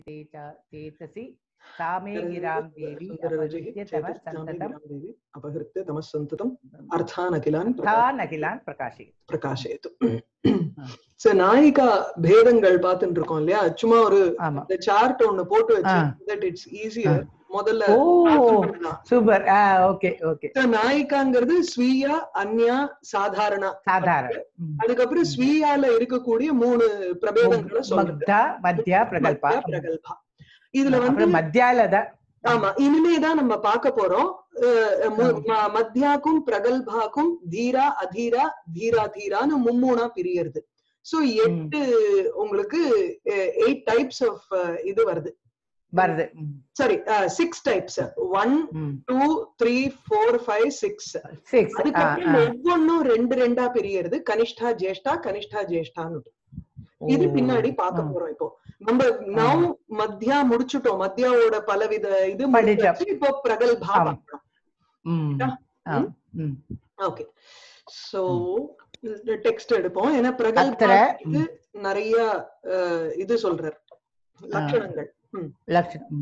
चेत- चेतसि सा मे गिरां देवी सुन्दररजः अपहृत्य तव चेतस्यामे सन्ततं गिरां देवी अपहृत्य तमः सन्ततम् अर्थान् अखिलान् तान् अखिलान् प्रकाशयति பிரகாஷயத்து சோ நாயிகா பேதங்கள் பார்த்துட்டு இருக்கோம் இல்லையா சும்மா ஒரு ஆமா இந்த சார்ட் ஒண்ணு போட்டு வச்சு ஆ. தட் இட்ஸ் ஈஸியர் முதல்ல ஓ பார்த்துக்கலாம். சூப்பர் ஆ ஓகே ஓகே So, நாயிகாங்கிறது ஸ்வீயா அந்யா சாதாரணா சாதாரண ம். அதுக்கப்புறம் ஸ்வீயால இருக்கக்கூடிய மூணு பிரபேதங்களை சொல்றது மக்தா மத்யா பிரகல்பா மத்யா, பிரகல்பா இதுல வந்து அப்புறம் மத்தியால தான் ஆமா இனிமேதான் நம்ம பார்க்க போறோம் அஹ் மு- ம- மத்தியாக்கும் பிரகல்பாக்கும் தீரா அதீரா தீரா தீரான்னு மும்மூணா பிரியறது சோ எட்டு உங்களுக்கு எயிட் டைப்ஸ் ஆஃப் இது வருது வருது ம், சாரி சிக்ஸ் டைப்ஸ் ஒன் ம். Two three four five six Six. ஆ, அதுக்கப்புறம் ஆ. ஒவ்வொன்னும் ரெண்டு ரெண்டா பிரியறது கனிஷ்டா ஜேஷ்டா கனிஷ்டா ஜேஷ்டான்னு இது ஓ. பின்னாடி பார்க்க ஆ. போறோம் இப்போ நம்ம நவ் மத்தியா முடிச்சுட்டோம் மத்தியாவோட பலவித இது படிச்சோம். முடிச்சாச்சு. இப்போ பிரகல்பா ஆமா. பார்க்கணும் ம். ஆ, ம். ஓகே சோ டெக்ஸ்ட் எடுப்போம் ஏன்னா அத்திர, பிரகல்பாக்கு நிறைய அஹ், இது சொல்றார் லட்சணங்கள் ம், लक्षणम्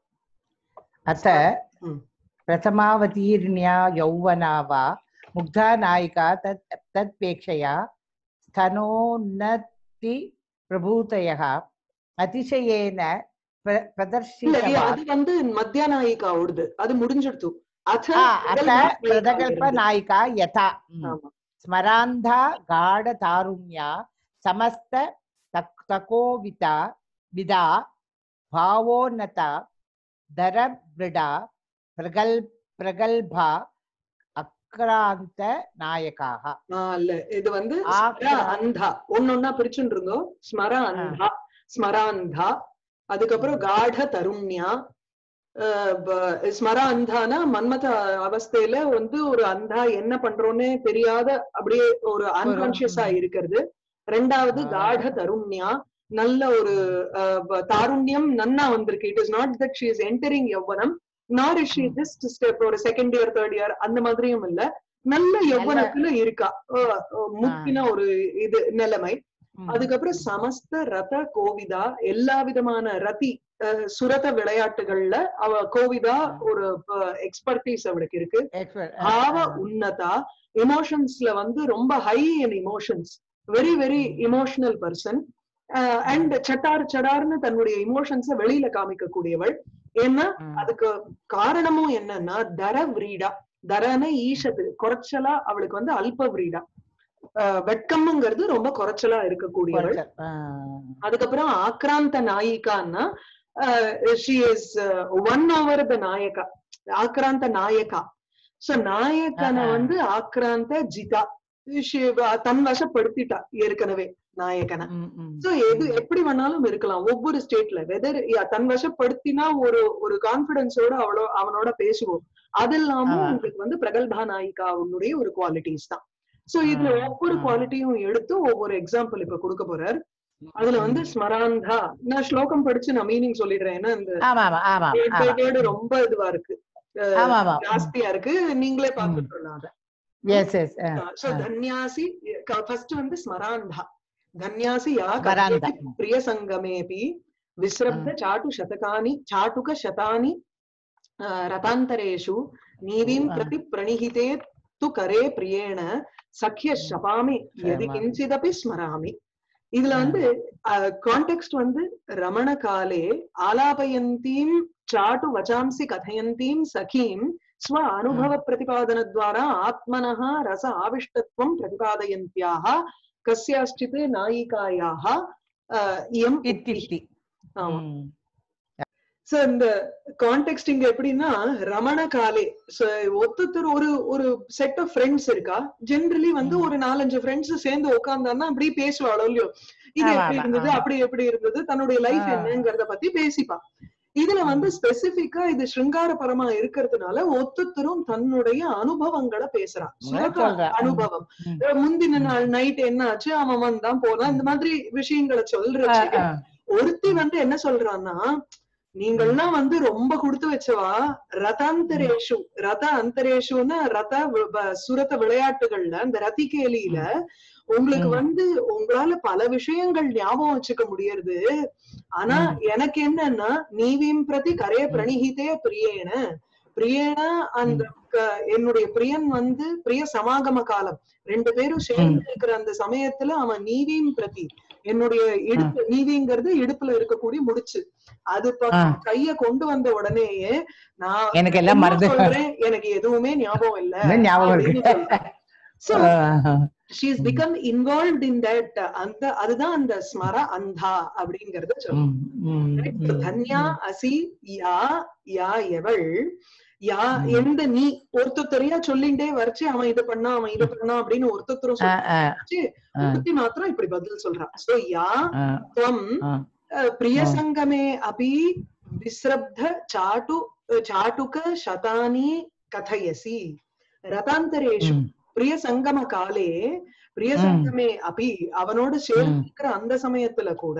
अथ ம். प्रथमावतीर्ण्या यौवना वा मुग्धा नायिका तत् तत्पेक्षया स्तनोन्नति प्रभूतयः अतिशयेन प्र- இல்ல प्रदर्शितवा அது வந்து மத்தியா நாயிகா ஓடுது அது முடிஞ்சிடுத்து அத आ, अथ பிரகல்பா प्रदकल्प நாயிகா नायिका यथा ம். ஆமா स्मरान्धा गाढतारुण्या समस्त तक- तकोविता विदा भावोन्नता दरवृडा प्रगल् प्रगल्भा अक्रान्त नायकाः ஆ, இல்ல இது வந்து ஆக்ரா. ஸ்மர அந்தா ஒன்னொன்னா பிரிச்சுட்டு இருந்தோம் ஸ்மர அந்தா ஸ்மராந்தா அதுக்கப்புறம் காட தருண்யா அஹ் ப- ஸ்மர அந்தானா மன்மத அவஸ்தையில வந்து ஒரு அந்தா என்ன பண்றோன்னே தெரியாத அப்படியே ஒரு அன்கான்சியஸா ம். இருக்கிறது ரெண்டாவது ஆ. காட தருண்யா நல்ல ஒரு அஹ், ப- தாருண்யம் நன்னா வந்திருக்கு it is not that she is entering யௌவனம் நார் இஸ் ஷி ம். ஜஸ்ட் ஸ்டெப் ஒரு செகண்ட் இயர் தேர்ட் இயர் அந்த மாதிரியும் இல்ல நல்ல யௌவனத்துல இருக்கா அஹ், அஹ், முத்தின ஒரு இது நிலைமை ம். அதுக்கப்புறம் சமஸ்த ரத கோவிதா எல்லா விதமான ரதி அஹ், சுரத விளையாட்டுகள்ல அவ கோவிதா ம். ஒரு எக்ஸ்பர்டீஸ் அவளுக்கு இருக்கு Expert- பாவ ஆ. உன்னதா எமோஷன்ஸ்ல வந்து ரொம்ப high in emotions very very ம். இமோஷனல் பர்சன் அண்ட் சட்டார் சடார்னு தன்னுடைய இமோஷன்ஸ வெளியில காமிக்க கூடியவள் ஏன்னா ம். அதுக்கு காரணமும் என்னன்னா தர விரீடா தரன ஈஷத்து குறைச்சலா அவளுக்கு வந்து அல்ப விரீடா அஹ் வெட்கம்ங்கிறது ரொம்ப குறைச்சலா இருக்கக்கூடியவள் குறைச்சல். ஆ. அதுக்கப்புறம் ஆக்ராந்த நாயிகான்னா she is one over the நாயகா ஆக்ராந்த நாயகா சோ நாயகனை ஆஹா. வந்து ஆக்ராந்த ஜிதா She, அஹ், தன் வசப்படுத்திட்டா ஏற்கனவே நாயகனை ம், ம். சோ எது எப்படி வேணாலும் இருக்கலாம் ஒவ்வொரு ஸ்டேட்ல வெதர் தன் வசப்படுத்தினா ஒரு ஒரு கான்பிடன்ஸோட அவளோ அவனோட பேசுவோம் அது இல்லாம ஆமா. உங்களுக்கு வந்து பிரகல்பா நாயிகா உன்னுடைய ஒரு குவாலிட்டிஸ் தான் சோ இதுல ஆ, ஒவ்வொரு ஆ. குவாலிட்டியும் எடுத்து ஒவ்வொரு எக்ஸாம்பிள் இப்ப கொடுக்க போறார் அதுல வந்து ஸ்மராந்தா நான் ஸ்லோகம் படிச்சு நான் மீனிங் சொல்லிடுறேன் ஏன்னா இந்த ஆமா ஆமா ஆமா word by ஆமா word ரொம்ப இதுவா இருக்கு அஹ், ஆமா ஆமா ஜாஸ்தியா இருக்கு நீங்களே பார்த்துட்டு சொல்லலாம் அத yes yes so Dhanyasi first வந்து ஸ்மராந்தா தன்யாசி யா ஸ்மராந்தா. கர்மேபி பிரிய சங்கமேபி விஸ்ரப்த சாட்டு சதகானி சாட்டுக சதானி அஹ், ரதாந்தரேஷு நீதிம் ஆ. பிரதி பிரணிஹிதே து கரே பிரியேண சக்கிய சபாமி எதி சபாமி. கிஞ்சிதபி ஸ்மராமி இதுல வந்து கான்டெக்ஸ்ட் வந்து ரமண காலே ஆலாபயந்தீம் சாட்டு வச்சாம்சி கதயந்தீம் சகீம் ஸ்வ அனுபவ பிரதிபாதன துவாரா ஆத்மனः ரச ஆவிஷ்டத்வம் பிரதிபாதயந்தியாக கஸ்யாश्चित् நாயிகாயாக அஹ், இயம் உக்திः. இத்தி ஆமா சோ இந்த கான்டெக்ட் இங்க எப்படின்னா ரமண காலே So, ஒருத்தர் ஒரு ஒரு செட் ஆஃப் ஃப்ரெண்ட்ஸ் இருக்கா ஜென்ரலி வந்து ம். ஒரு நாலஞ்சு ஃப்ரெண்ட்ஸ் சேர்ந்து உட்கார்ந்தான்னா அப்படி பேசுவாளோ இல்லையோ இது ஆமா, எப்படி ஆமா, இருந்தது ஆமா. அப்படி எப்படி இருந்தது தன்னுடைய லைஃப் ஆ. என்னங்கறத பத்தி பேசிப்பா இதுல வந்து ஸ்பெசிபிக்கா இது சிருங்காரபரமா இருக்கிறதுனால ஒத்துத்தரும் தன்னுடைய அனுபவங்களை பேசுறா சுரக சொல்றா. ம். அனுபவம் ம். அஹ் முந்தின ம். நாள் நைட் என்ன ஆச்சு அவன் வந்தான் போனான் இந்த மாதிரி விஷயங்களை சொல்றச்சு ஒருத்தி வந்து என்ன சொல்றான்னா நீங்கள்லாம் வந்து ரொம்ப கொடுத்து வச்சவா ரதாந்தரேஷு ரத அந்தரேஷுன்னு ரத வி- வ- சுரத விளையாட்டுகள்ல அந்த ரதிகேலியில உங்களுக்கு ம். வந்து உங்களால பல விஷயங்கள் ஞாபகம் வச்சுக்க முடியறது ஆனா ம். எனக்கு என்னன்னா நீவிம் பிரதி கரைய பிரணிகிதே பிரியேன பிரியேன அந்த க- என்னுடைய பிரியன் வந்து பிரிய சமாகம காலம் ரெண்டு பேரும் சேர்ந்து இருக்கிற அந்த சமயத்துல அவன் நீவியும் பிரதி என்னுடைய இடுப்பு நீதிங்கிறது இடுப்புல இருக்கக்கூடிய முடிச்சு அது பக்கம் கைய கொண்டு வந்த உடனேயே நான் எனக்கு எல்லாம் என்ன மறந்து சொல்றேன் எனக்கு எதுவுமே ஞாபகம் இல்ல இன்னும் ஞாபகம் இருக்கு so ah she is become involved in that அந்த அதுதான் அந்த ஸ்மர அந்தா அப்படிங்கறத சொல்றோம் உம் உம் உம் தன்யா அசி யா யா எவள் யா ம். எந்த நீ ஒருத்தரையா சொல்லிண்டே வரைச்சு அவன் இதை பண்ணா அவன் இதை பண்ணா அப்படின்னு ஒருத்தரும் ஆஹ் ஆஹ் சொல்லி ஆஹ் ஒருத்தி மாத்திரம் இப்படி பதில் சொல்றா சோ யா ஆஹ் त्वम् ஆஹ் अ, प्रियसङ्गमे अपि विस्रब्ध चाटु चाटुक शतानि कथयसि रतान्तरेषु உம் பிரியசங்கம பிரியசங்கமே அபி அவனோடு சேர்ந்து ம். இருக்கிற அந்த சமயத்துல கூட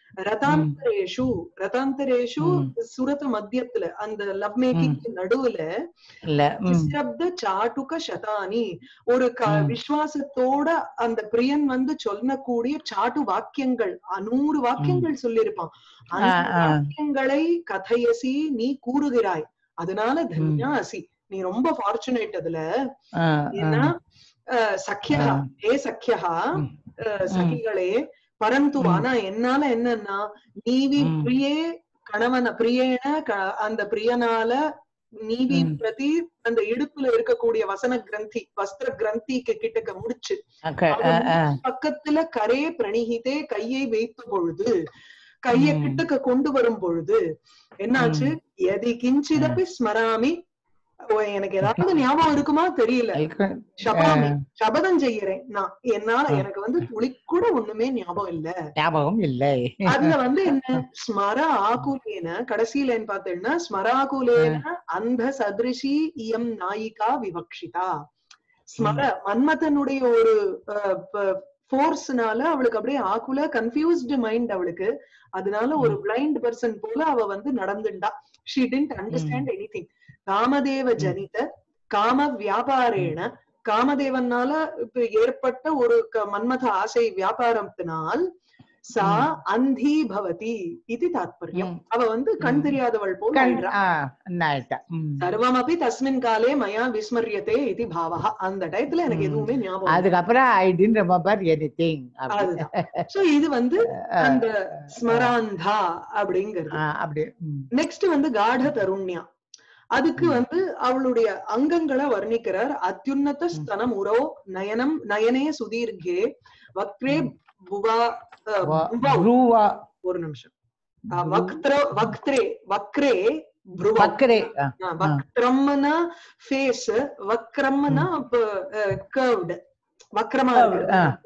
ரதாந்தரேஷு ரதாந்தரேஷு ம். சுரத மத்தியத்துல அந்த லவ் மேக்கிங் நடுவுல இல்ல உம் நிஸ்ரப்த சாட்டுக சதானி ஒரு க ம். விசுவாசத்தோட அந்த பிரியன் வந்து சொல்லக்கூடிய சாட்டு வாக்கியங்கள் அ, நூறு வாக்கியங்கள் சொல்லியிருப்பான் அந்த ஆ, ஆ. வாக்கியங்களை கதையசி நீ கூறுகிறாய் அதனால தன்யா அசி நீ ரொம்ப ஃபார்ச்சுனேட் அதுல ஆஹ் ஏன்னா ஆஹ் அஹ், சக்கியா ஆ. ஏ சக்கியா ம். அஹ், சகிகளே பரந்து ம். ஆனா என்னால என்னன்னா நீவி ம். பிரியே கணவன பிரியேன க- அந்த பிரியனால நீவி ம். பிரதி அந்த இடுப்புல இருக்கக்கூடிய வசன கிரந்தி வஸ்திர கிரந்திக்கு கிட்டக்க முடிச்சு அக்க- ஆஹ் ஆஹ் பக்கத்துல கரே பிரணிகிதே கையை வைத்த பொழுது கைய ம். கிட்டக்க கொண்டு வரும் பொழுது என்னாச்சு எதி கிஞ்சிதப்பி ஸ்மராமி ஓ, எனக்கு ஏதாவது ஞாபகம் இருக்குமா தெரியல அதுக்கு- சபாமி ஆஹ் சபதம் செய்யறேன் நான் என்னால ஆ. எனக்கு வந்து துளி கூட ஒண்ணுமே ஞாபகம் இல்ல ஞாபகம் இல்லை அதுல வந்து என்ன ஸ்மர ஆகுலேன கடைசியிலன்னு பார்த்தேன்னா ஸ்மராகுலேன அந்த சதிருஷி இயம் நாயிகா விவக்ஷிதா ஸ்மர மன்மதனுடைய ஒரு ஃபோர்ஸ்னால அவளுக்கு அப்படியே ஆகுல கன்ஃபியூஸ்டு மைண்ட் அவளுக்கு அதனால ஒரு பிளைண்ட் பர்சன் போல அவ வந்து நடந்துண்டா she tend understand anything Kamadeva ஜனித காம வியாபாரேன காமதேவனால இப்ப ஏற்பட்ட ஒரு க- மன்மத ஆசை வியாபாரத்தினால் சா அந்தி பவதி இது தாத்பரியம் ம். அவ வந்து கண் ம். தெரியாதவள் போல் கண் ஆயிடுறா. ஆஹ் நாயிட்டா உம் சர்வமபி தஸ்மின் காலே மயா விஸ்மரியத்தே இது பாவஹ அந்த டயத்துல எனக்கு ம். எதுவுமே ஞாபகம் இல்ல. அதுக்கப்புறம் I didn't remember anything அதுதான் சோ இது வந்து அந்த ஸ்மராந்தா அப்படிங்கிறது அப்படி உம் நெக்ஸ்ட் வந்து காட தருண்யா அதுக்கு ம். வந்து அவளுடைய அங்கங்களை வர்ணிக்கிறார் அத்யுன்னத ஸ்தனம் உரோ நயனம் நயனே சுதீர்கே வக்ரே ம். புவா அஹ், வா- புவௌ. ப்ரூவா ஒரு நிமிஷம் அஹ், வக்த்ர வக்த்ரே வக்ரே புருவௌ. பக்கரே அஹ், வக்ரம்னா ஃபேஸ் வக்ரம்னா கர்வ்டு வக்ரமா இருக்கு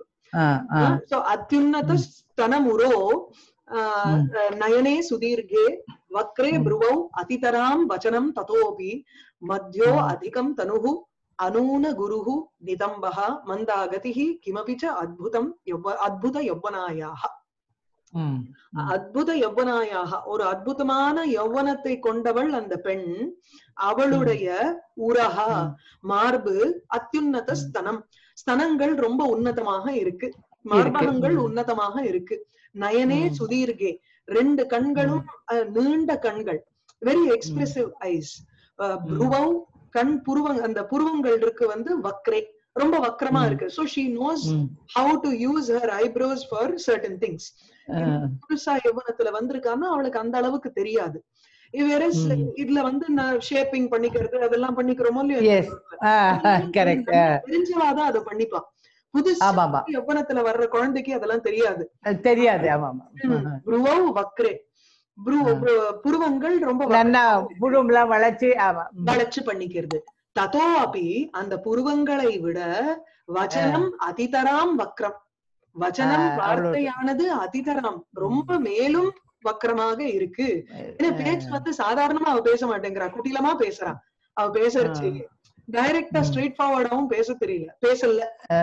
சோ அத்யுன்னத ம். स्तनमुरो ஆஹ், ம். அஹ், நயனே சுதீர்கே வக்ரே ம். ப்ருவௌ அதிதராம் வச்சனம் ததோபி மத்யோ ம். அதிகம் தனுः அனூன குருः நிதம்பः மந்தாகதிः கிமபி ச அத்புதம் யௌவ- அத்புத யௌவனாயாக உம் அத்புத யௌவனாயாக ஒரு அற்புதமான யௌவனத்தை கொண்டவள் அந்த பெண் அவளுடைய உரஹா ம். மார்பு அத்யுன்னத ம். ஸ்தனம் ஸ்தனங்கள் ரொம்ப உன்னதமாக இருக்கு மார்பகங்கள் ம். உன்னதமாக இருக்கு நயனே ம். சுதீர்கே ரெண்டு கண்களும் அஹ், நீண்ட கண்கள் வெரி எக்ஸ்பிரசிவ் ஐஸ் புருவம் கண் புருவங் அந்த புருவங்கள் இருக்கு வந்து வக்ரே ரொம்ப வக்ரமா ம். இருக்கு so she knows um how to use her eyebrows for certain things ah புதுசா யௌவனத்துல வந்திருக்கான்னா அவளுக்கு அந்த அளவுக்கு தெரியாது வேற ம். இதுல வந்து நான் ஷேப்பிங் பண்ணிக்கிறது அதெல்லாம் பண்ணிக்கிறோமோ இல்லையோ Yes. கரெக்ட் தெரிஞ்சவாதான் அதை பண்ணிப்பா புதுசா ஆமா ஆமா யௌவனத்துல வர்ற குழந்தைக்கு அதெல்லாம் தெரியாது அது தெரியாது ஆமா ஆமா புருவௌ வக்ரே புரு ஆ. பு- புருவங்கள் ரொம்ப வக்ர- நல்லா புழும்லாம் வளைச்சு ஆமா உம். வளைச்சு பண்ணிக்கிறது ததோ அப்பி அந்த புருவங்களை விட வச்சனம் அதிதராம் வக்ரம் வச்சனம் ஆ, அவளோட- வார்த்தையானது அதிதராம் ரொம்ப மேலும் வக்ரமாக இருக்கு ஏன்னா பேச்சு வந்து சாதாரணமா அவ பேச மாட்டேங்கிறா குட்டிலமா பேசுறா அவ பேசுறச்சு டைரக்டா ம். ஸ்ட்ரெயிட் ஃபார்வர்டாவும் பேச தெரியல பேசல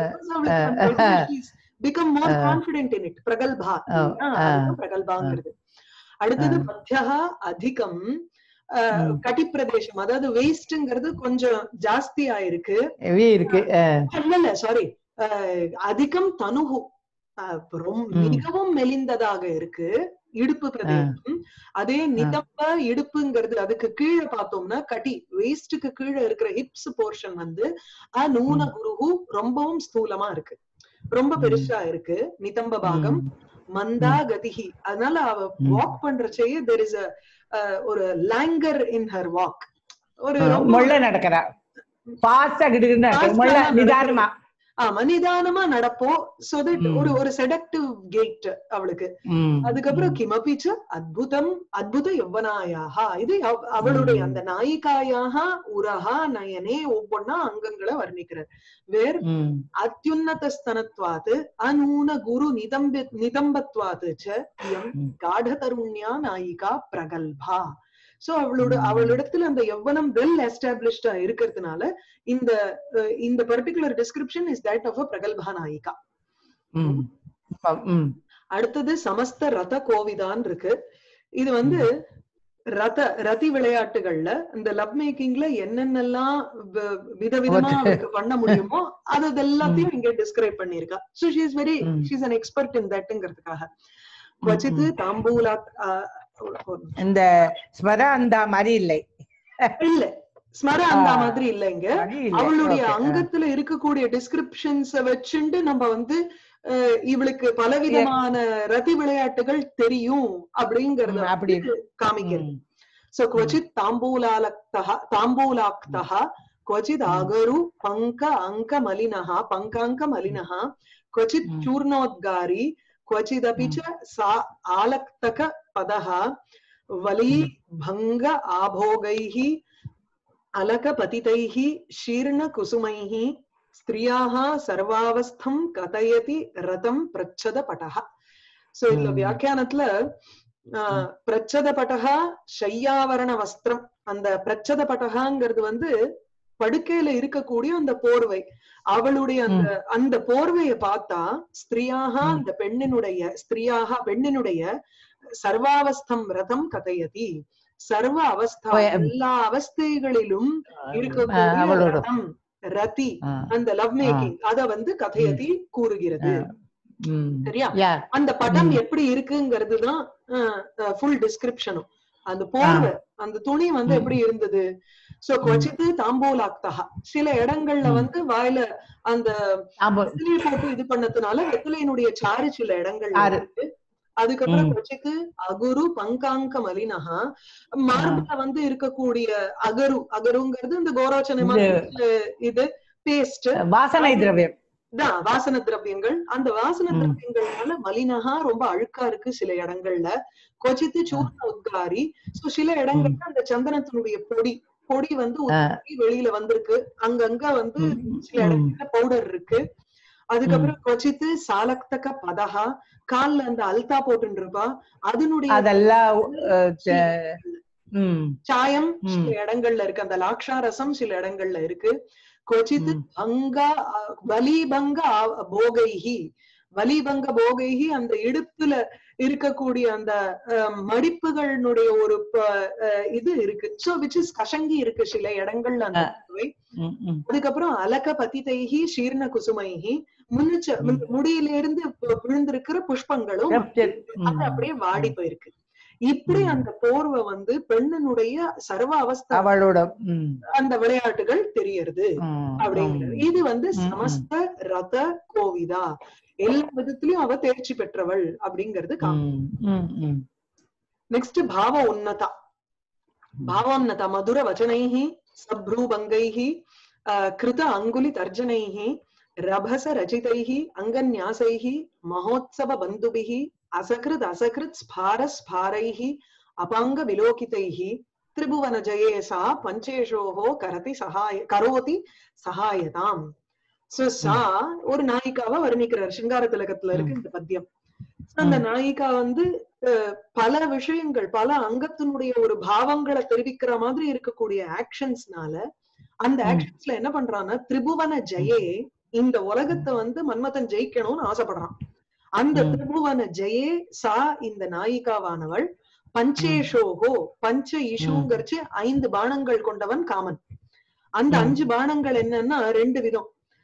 ஆ. பிகம் மோர் ஆ. கான்பிடென்ட் இன் இட் பிரகல்பா ஆ, ஆ, ஆ. அதுதான் பிரகல்பாங்கிறது அடுத்தது மத்தியா அதிகம் அஹ், ம். கட்டி பிரதேசம் அதாவது வெயிஸ்ட்ங்கிறது கொஞ்சம் ஜாஸ்தி ஆயிருக்கு ஹெவி இருக்கு ஆஹ் இல்ல இல்ல சாரி அஹ், அதிகம் தனுகு அஹ், ரொம்- ம். மிகவும் மெலிந்ததாக இருக்கு இடுப்பு பிரதேசம் அதே நிதம்ப இடுப்புங்கிறது அதுக்கு கீழே பார்த்தோம்னா கட்டி வேஸ்டுக்கு கீழே இருக்கிற ஹிப்ஸ் போர்ஷன் வந்து அநூன குருகு ரொம்பவும் ஸ்தூலமா இருக்கு ரொம்ப பெருசா இருக்கு நிதம்ப பாகம் மந்தா கதிகி அதனால அவ ம். வாக் பண்றச்சேயே தெர் இஸ் ஒரு லாங்கர் இன் ஹர் வாக் ஒரு ஆ, ரொம்ப- மொள்ள நடக்கிறா பாஸ்டா கிடுகிட்டு நடக்க Fast ஆ மொள்ள நடக்கிறா. நிதானமா ஆமா நிதானமா நடப்போம் சோ தட் ம். ஒரு ஒரு செடக்டிவ் கேட் அவளுக்கு ம், அதுக்கப்புறம் கிமபிச்ச அத்புதம் அத்புத யௌவனாயாக இது அவ- அவளுடைய ம். அந்த நாயிகாயாக உரஹா நயனே ஒவ்வொன்னா அங்கங்களை வர்ணிக்கிறார் வேர் ம், அத்யுன்னதஸ்தனத்வாத் அநூன குரு நிதம்பி நிதம்பத்வாத் ச இயம் ம். காடதருண்யா நாயிகா பிரகல்பா சோ அவளோட ம். அவளிடத்துல அந்த யவ்வனம் வெல் எஸ்டாப்ளிஷ்டா இருக்கிறதுனால இந்த அஹ், இந்த particular description is that of a பிரகல்பா நாயிகா ம். ம், அடுத்தது சமஸ்த ரத கோவிதான் இருக்கு இது வந்து ரத ரதி விளையாட்டுகள்ல இந்த லவ் மேக்கிங்ல என்னென்னலாம் வ- விதவிதமா ஓகே. அவருக்கு பண்ண முடியுமோ அது அது எல்லாத்தையும் இங்க டிஸ்கிரைப் பண்ணிருக்கா சோ ஷி இஸ் வெரி ம். She is an expert in தட்ங்கிறதுக்காக குவச்சித்து தாம்பூலா ஆஹ், ஒரு- ஒரு- இந்த ஸ்மரா அந்த மாதிரி இல்லை இல்ல ஸ்மர அந்த ஆ. மாதிரி இல்ல இங்க மாதிரி இல்லை. அவளுடைய Okay, ஆ. அங்கத்துல இருக்கக்கூடிய டிஸ்கிரிப்ஷன்ஸ வச்சுண்டு நம்ம வந்து அஹ், இவளுக்கு பலவிதமான ரதி விளையாட்டுகள் தெரியும் அப்படிங்கறத ம், அப்படி வந்து காமிக்கிறது ம், सो क्वचित् ताम्बूलालक्तः ताम्बूलाक्तः क्वचित् Mm. आगरु पङ्क अङ्कमलिनः पङ्काङ्कमलिनः क्वचित् Mm. चूर्णोद्गारी क्वचिदपि च सा आलक्तकपदः वली भङ्ग आभोगैः अलकपतितैः शीर्णकुसुमैः स्त्रियाः सर्वावस्थं कथयति रतं प्रच्छदपटः சோ இதுல Mm. வியாக்கியானத்துல ஆஹ், பிரச்சத பட்டகா ஷையாவரண வஸ்திரம் அந்த பிரச்சத பட்டகாங்கிறது வந்து படுக்கையில இருக்கக்கூடிய அந்த போர்வை அவளுடைய அந்த அந்த போர்வையை பார்த்தா ஸ்திரியாக ம். அந்த பெண்ணினுடைய ஸ்திரியாக பெண்ணினுடைய சர்வாவஸ்தம் ரதம் கதையதி சர்வ அவஸ்தா ஓ, எம். எல்லா அவஸ்தைகளிலும் ஆ, இருக்கக்கூடிய அவளோட ரதம் ரதி ஆ, அந்த லவ் மேக்கிங் அத வந்து கதையதி கூறுகிறது ம். சரியா Yeah. அந்த படம் ம். எப்படி இருக்குங்கிறது தான் ஃபுல் டிஸ்கிரிப்ஷனும் அந்த போர்வை அந்த துணி வந்து ம். எப்படி இருந்தது சோ கொச்சித்து தாம்பூலாக்தகா சில இடங்கள்ல ம். வந்து வாயில அந்த ஆமா. வெத்திலையை போட்டு இது பண்ணதுனால வெத்திலையினுடைய சாறு சில இடங்கள்ல சாறு. இருக்கு அதுக்கப்புறம் ம். கொச்சித்து அகுரு பங்காங்க மலினஹா மார்புல வந்து இருக்கக்கூடிய அகரு அகருங்கிறது இந்த கோரோச்சனமா இது பேஸ்ட் வாசனை திரவியம் தான் வாசன திரவியங்கள் அந்த வாசன ம். திரவியங்கள்னால மலினகா ரொம்ப அழுக்கா இருக்கு சில இடங்கள்ல கொச்சித்து சூர்ண உத்காரி சோ சில இடங்கள்ல அந்த சந்தனத்தினுடைய பொடி பொடி வந்து உருகி வெளியில வந்திருக்கு அங்கங்க வந்து ம். சில இடங்கள்ல பவுடர் இருக்கு அதுக்கப்புறம் கொச்சித்து சாலக்தக பதகா கால்ல அந்த அல்தா போட்டு இருப்பா அதனுடைய அதெல்லாம் அஹ், ச- ம். சாயம் ம். சில இடங்கள்ல இருக்கு அந்த லாக்ஷாரசம் சில இடங்கள்ல இருக்கு கொச்சித் ம். பங்கா அஹ், வலிபங்க ஆ- போகைஹி வலிபங்க போகைஹி அந்த இடுப்புல இருக்கக்கூடிய அந்த அஹ், மடிப்புகளினுடைய ஒரு ப- அஹ், இது இருக்கு சோ விச் இஸ் கசங்கி இருக்கு சில இடங்கள்ல அந்த புடவை. ம், ம். அதுக்கப்புறம் அலக பதிதைஹி சீர்ண குசுமைஹி முன்னிச்ச ம். முடியில இருந்து வி- விழுந்திருக்கிற புஷ்பங்களும் Capture. ம். அது அப்படியே வாடி போயிருக்கு இப்படி ம். அந்த போர்வை வந்து பெண்ணனுடைய சர்வ அவஸ்தா அவளோட ம், அந்த விளையாட்டுகள் தெரியறது ம், அப்படிங்கிறது ம். இது வந்து ம், ம். சமஸ்த ரத கோவிதா எல்லா விதத்திலயும் அவ தேர்ச்சி பெற்றவள் அப்படிங்கிறது ம், ம், ம். நெக்ஸ்ட் பாவ உன்னதா भावोन्नत मधुर वचनैः सभ्रूभङ्गैः अ, कृत अङ्गुलि तर्जनैः रभस रचितैः अङ्गन्यासैः महोत्सव बन्धुभिः असकृत् असकृत् स्फार स्फारैः अपाङ्ग विलोकितैः त्रिभुवन जये सा பஞ்சேஷோஹ கரதி சகாய கரோதி சகாயதாம் சோ சா ஒரு நாயிகாவா வர்ணிக்கிறார் சிங்கார திலகத்துல இருக்கு இந்த பத்தியம் So, அந்த நாயிகா வந்து அஹ், பல விஷயங்கள் பல அங்கத்தினுடைய ஒரு பாவங்களை தெரிவிக்கிற மாதிரி இருக்கக்கூடிய ஆக்ஷன்ஸ்னால அந்த ம். ஆக்ஷன்ஸ்ல என்ன பண்றான்னா திரிபுவன ஜெயே இந்த உலகத்தை வந்து மன்மதன் ஜெயிக்கணும்னு ஆசைப்படுறான் அந்த ம். திரிபுவன ஜெயே சா இந்த நாயிகாவானவள் பஞ்சேஷோகோ பஞ்ச இஷுங்கிறச்சு ஐந்து பானங்கள் கொண்டவன் காமன் அந்த ம். அஞ்சு பானங்கள் என்னன்னா ரெண்டு விதம்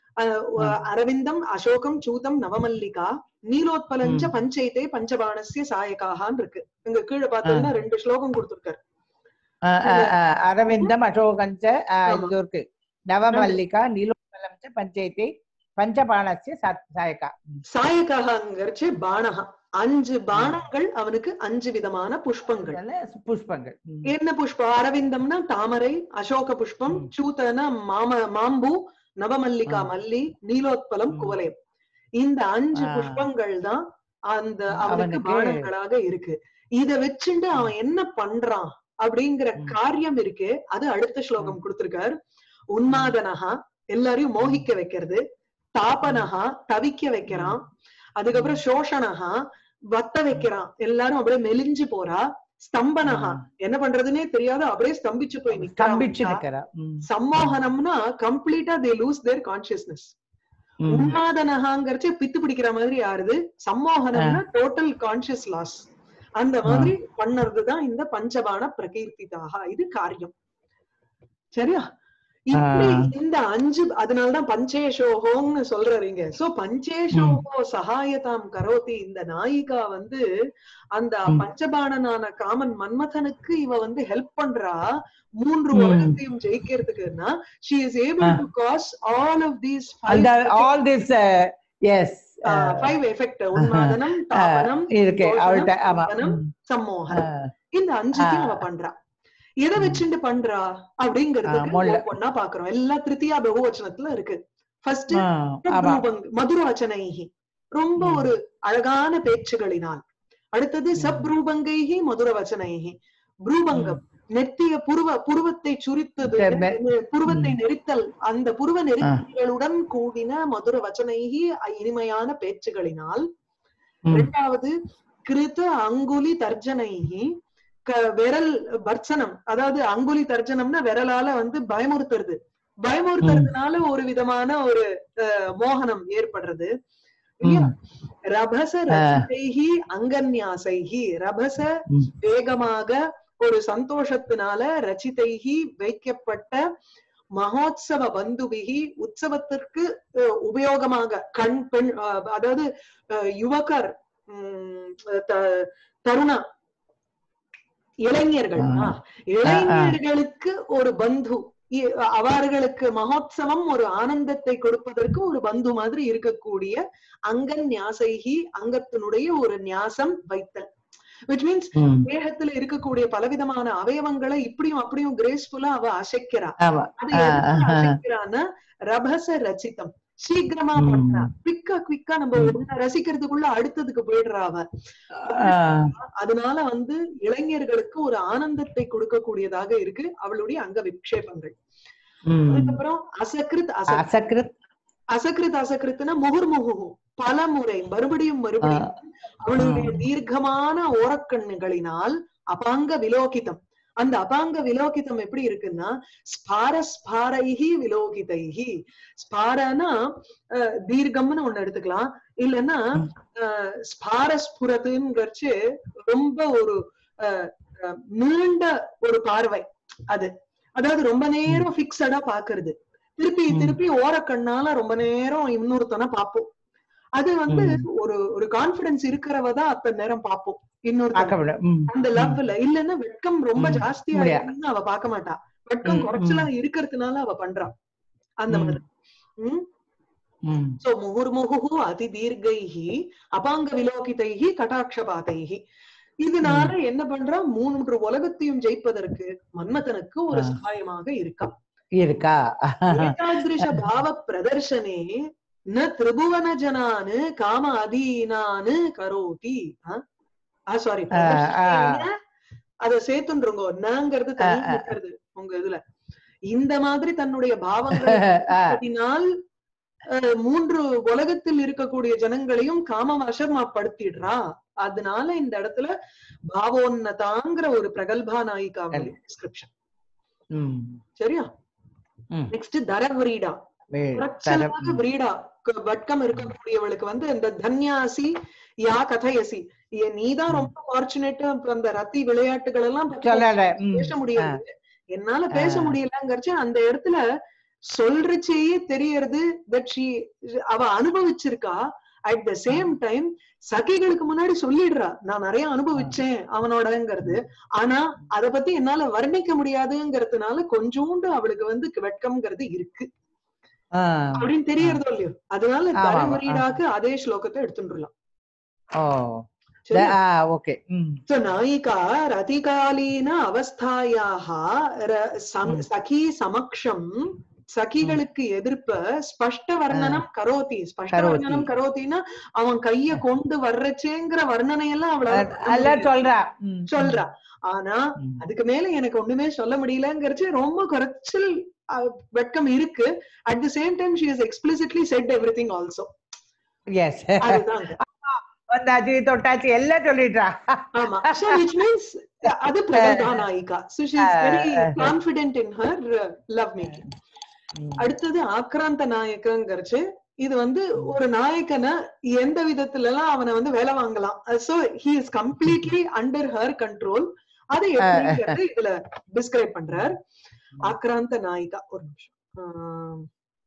அஹ், அஹ், அரவிந்தம் அசோகம் சூதம் நவமல்லிகா நீலோத்பலஞ்ச ம். பஞ்சைதே பஞ்சபாணஸ்ய சாயகாகான்னு இருக்கு இங்க கீழே பார்த்தீங்கன்னா ரெண்டு ஸ்லோகம் கொடுத்திருக்காரு அஹ், அஹ், அஹ், அரவிந்தம் அசோகஞ்ச அஹ், ஆமா. இது இருக்கு நவமல்லிகா நீலோபலம் ச பஞ்சேதே பஞ்சபாணஸ்ய சா- சாயகா ம். சாயகாங்கிறச்சு பானகா அஞ்சு பானங்கள் அவனுக்கு அஞ்சு விதமான புஷ்பங்கள் இதெல்லாம் புஷ்பங்கள் ம். என்ன புஷ்பம் அரவிந்தம்னா தாமரை அசோக புஷ்பம் ம். சூத்தனா மாம மாம்பூ நவமல்லிகா ஆ. மல்லி நீலோத்பலம் ம். குவலயம் இந்த அஞ்சு ஆ. புஷ்பங்கள் தான் அந்த அவனுக்கு அவனுக்கு- பானங்களாக இருக்கு இத வச்சுண்டு அவன் என்ன பண்றான் அப்படிங்கிற ம். காரியம் இருக்கு அது அடுத்த ஸ்லோகம் கொடுத்திருக்கார் உன்மாதனஹா எல்லாரையும் மோகிக்க வைக்கிறது தாபனஹா தவிக்க வைக்கிறான் அதுக்கப்புறம் சோஷணஹா வத்த வைக்கிறான் எல்லாரும் அப்படியே மெலிஞ்சு போறா ஸ்தம்பனஹா என்ன பண்றதுன்னே தெரியாத அப்படியே ஸ்தம்பிச்சு போய் ஸ்தம்பிச்சு நிக்கிறான் நிக்கிறா ம். சம்மோகனம்னா கம்ப்ளீட்டா தே லூஸ் தேர் கான்சியஸ்னஸ் ம். உன்மாதனகாங்கிறச்சு பித்து பிடிக்கிற மாதிரி ஆறுது சம்மோகனம்னா டோட்டல் கான்சியஸ் லாஸ் அந்த மாதிரி பண்ணறதுதான் இந்த பஞ்சபாண பிரகீர்த்திதாக இது காரியம் சரியா இப்படி ஆ. இந்த அஞ்சு அதனாலதான் பஞ்சேஷோகோன்னு சொல்றீங்க சோ பஞ்சேஷோகோ சகாயதாம் கரோதி இந்த நாயிகா வந்து அந்த ம். பஞ்சபாணனான காமன் மன்மதனுக்கு இவ வந்து ஹெல்ப் பண்றா மூன்று ம். உலகத்தையும் ஜெயிக்கிறதுக்குன்னா she is able to cause all of these அந்த all this yes five effect உன்மாதனம் தாபனம் இருக்கு தோஷணம், அவள்கிட்ட ஆமா சம்பனம், ம். சம்மோகனம் ஆ. இந்த அஞ்சுத்தையும் ஆ. அவ பண்றா எதை ம். வச்சுட்டு பண்றா அப்படிங்கறதுக்கு ஆ, மொள்ள. ஒவ்வொன்னா பாக்குறோம் எல்லாம் திருத்தியா பகுவச்சனத்துல இருக்கு ஃபர்ஸ்ட் ஆ, ஆமா மதுரவச்சனைகி ரொம்ப ம். ஒரு அழகான பேச்சுகளினால் அடுத்தது ம். சப்ரூபங்கைகி மதுரவச்சனைகி ப்ரூபங்கம் நெத்திய புருவ புருவத்தை சுரித்தது தெர்ம. புருவத்தை ம். நெரித்தல் அந்த புருவ நெரித்தல்களுடன் கூடின மதுர வச்சனைகி இனிமையான பேச்சுகளினால் ம். இரண்டாவது கிருத அங்குலி தர்ஜனைகி க- விரல் பர்சனம் அதாவது அங்குலி தர்ஜனம்னா விரலால வந்து பயமுறுத்துறது பயமுறுத்துறதுனால ஒரு விதமான ஒரு அஹ், மோகனம் ஏற்படுறது இல்லையா? ம். ரபச ரசிதைகி அங்கன்யாசைகி ரபச ம். வேகமாக ஒரு சந்தோஷத்தினால ரச்சிதைகி வைக்கப்பட்ட மகோத்சவ பந்துபிகி உற்சவத்திற்கு அஹ், உபயோகமாக கண் பெண் அஹ், அதாவது அஹ், யுவகர் உம், த- தருணா இளைஞர்கள் ஆ. ஆ, இளைஞர்களுக்கு ஒரு பந்து இ- அவர்களுக்கு மகோத்சவம் ஒரு ஆனந்தத்தை கொடுப்பதற்கு ஒரு பந்து மாதிரி இருக்கக்கூடிய அங்கன் ஞாசைகி அங்கத்தினுடைய ஒரு ஞாசம் வைத்தல் விச் மீன்ஸ் ம். தேகத்துல இருக்கக்கூடிய பலவிதமான அவயவங்களை இப்படியும் அப்படியும் கிரேஸ்ஃபுல்லா அவ அசைக்கிறா ஆமா அது ஆ, எதுக்கு ஆ. அசைக்கிறான்னா ரபச ரச்சிதம் சீக்கிரமா ம். பண்றா குவிக்கா குவிக்கா நம்ம ம். ஒண்ண ரசிக்கிறதுக்குள்ள அடுத்ததுக்கு போயிடுறா அவ ஆ, அதனால வந்து இளைஞர்களுக்கு ஒரு ஆனந்தத்தை கொடுக்கக்கூடியதாக இருக்கு அவளுடைய அங்க விக்ஷேபங்கள் ம். அதுக்கப்புறம் அசகிருத் அச அசக்ருத் அசகிருத் அசகிருத்னா முகுர்முகு பல முறை மறுபடியும் மறுபடியும் அவளுடைய தீர்க்கமான ஓரக்கண்ணுகளினால் அபாங்க விலோகிதம் அந்த அபாங்க விலோகிதம் எப்படி இருக்குன்னா ஸ்பார ஸ்பாரைஹி விலோகிதைஹி ஸ்பாரனா அஹ், தீர்க்கம்னு ஒண்ணு எடுத்துக்கலாம் இல்லைன்னா ம். அஹ், ஸ்பார ஸ்புரத்துங்கிறச்சு ரொம்ப ஒரு அஹ், அஹ், நீண்ட ஒரு பார்வை அது அதாவது ரொம்ப நேரம் பிக்சடா பாக்குறது திருப்பி ம். திருப்பி ஓரக்கண்ணால ரொம்ப நேரம் இன்னொருத்தனை பார்ப்போம் அது வந்து ம். ஒரு ஒரு கான்பிடன்ஸ் இருக்கிறவ தான் அத்தனை நேரம் பார்ப்போம் இன்னொரு பார்க்க விட ம். அந்த லவ்ல இல்லன்னா வெட்கம் ரொம்ப ம். ஜாஸ்தியா முடியா. இருக்குன்னு அவ பார்க்க மாட்டா வெட்கம் ம், குறைச்சலா இருக்கிறதுனால அவ பண்றா அந்த ம். மாதிரி உம் ம். சோ முகுர்முகு அதி தீர்க்கைஹி அபாங்க விலோகிதைஹி கடாட்சபாதைஹி இதனால என்ன பண்றா மூன்று உலகத்தையும் ஜெயிப்பதற்கு மன்மதனுக்கு ஒரு ஆ. சகாயமாக இருக்கா இருக்கா ஏதாதிருஷ பாவ பிரதர்ஷனே ந திரிபுவன ஜனானு காம அதீனானு கரோதி சாரி ஆ, ஆ. அத சேர்த்துன்றோங்க நங்கிறது ஆ, தனி ஆ. இருக்கிறது உங்க இதுல இந்த மாதிரி தன்னுடைய ஆ, பாவங்களினால் அஹ், மூன்று உலகத்தில் இருக்கக்கூடிய ஜனங்களையும் காமவசமாப்படுத்திடுறா அதனால இந்த இடத்துல பாவோன்னதாங்கிற ஒரு பிரகல்பா நாயிகாவுடைய டிஸ்கிரிப்ஷன் ம். சரியா ம். நெக்ஸ்ட் தரவரீடா வே- பிரச்சனமாக தரம். பிரீடா க- வட்கம் இருக்கக்கூடியவளுக்கு வந்து இந்த தன்யாசி யா கதையசி ஏ- நீதான் ரொம்ப ஃபார்ச்சுனேட் அந்த ரத்தி விளையாட்டுகள் எல்லாம் பத்தி சொல்லல ம். பேச முடியாது என்னால பேச ஆ. முடியலங்கிறச்சு அந்த இடத்துல சொல்றச்சேயே தெரியறது தட் ஷி அவ அனுபவிச்சிருக்கா அட் த சேம் டைம் சகிகளுக்கு முன்னாடி சொல்லிடுறா நான் நிறைய அனுபவிச்சேன் அவனோடங்கிறது ஆனா அத பத்தி என்னால வர்ணிக்க முடியாதுங்கிறதுனால கொஞ்சோண்டு அவளுக்கு வந்து வெட்கம்ங்கிறது இருக்கு ஆ. அப்படின்னு தெரியறதோ இல்லையோ அதனால ஆமா, ஆமா. தரவரீடாக்கு அதே ஸ்லோகத்தை எடுத்துட்டுலாம் ஓ சரியா? ஓகே ம் So, नायिका रतिकालीन அவஸ்தாயாக ர- சம்- ம். சகி சமக்ஷம் சகிகளுக்கு எதிர்ப்ப ஸ்பஷ்ட வர்ணனம் கரோதி ஸ்பஷ்ட கரோதி. வர்ணனம் கரோத்தின்னா அவன் கைய கொண்டு வர்றச்சேங்கிற வர்ணனை எல்லாம் அவள எல்லாம் சொல்றா ம், சொல்றா ஆனா ம். அதுக்கு மேல எனக்கு ஒண்ணுமே சொல்ல முடியலங்கிறச்சு ரொம்ப குறைச்சல் அஹ், வெட்கம் இருக்கு at the same time she is explicitly said everything also yes அதுதான் வந்தாச்சு தொட்டாச்சு எல்லாம் சொல்லிடுறா ஆமா so which means அது பிரகல்பா நாயிகா so she is very confident in her uh, love making ம். அடுத்தது ஆக்ராந்த நாயக்கங்கிறச்சு இது வந்து ஒரு நாயக்கனை எந்த விதத்துல எல்லாம் அவனை வந்து வேலை வாங்கலாம் so he is completely under her control அதை எப்படிங்கிறது இதுல டிஸ்கிரைப் பண்றார் ஆக்ராந்த நாயிகா ஒரு நிமிஷம் ஆஹ்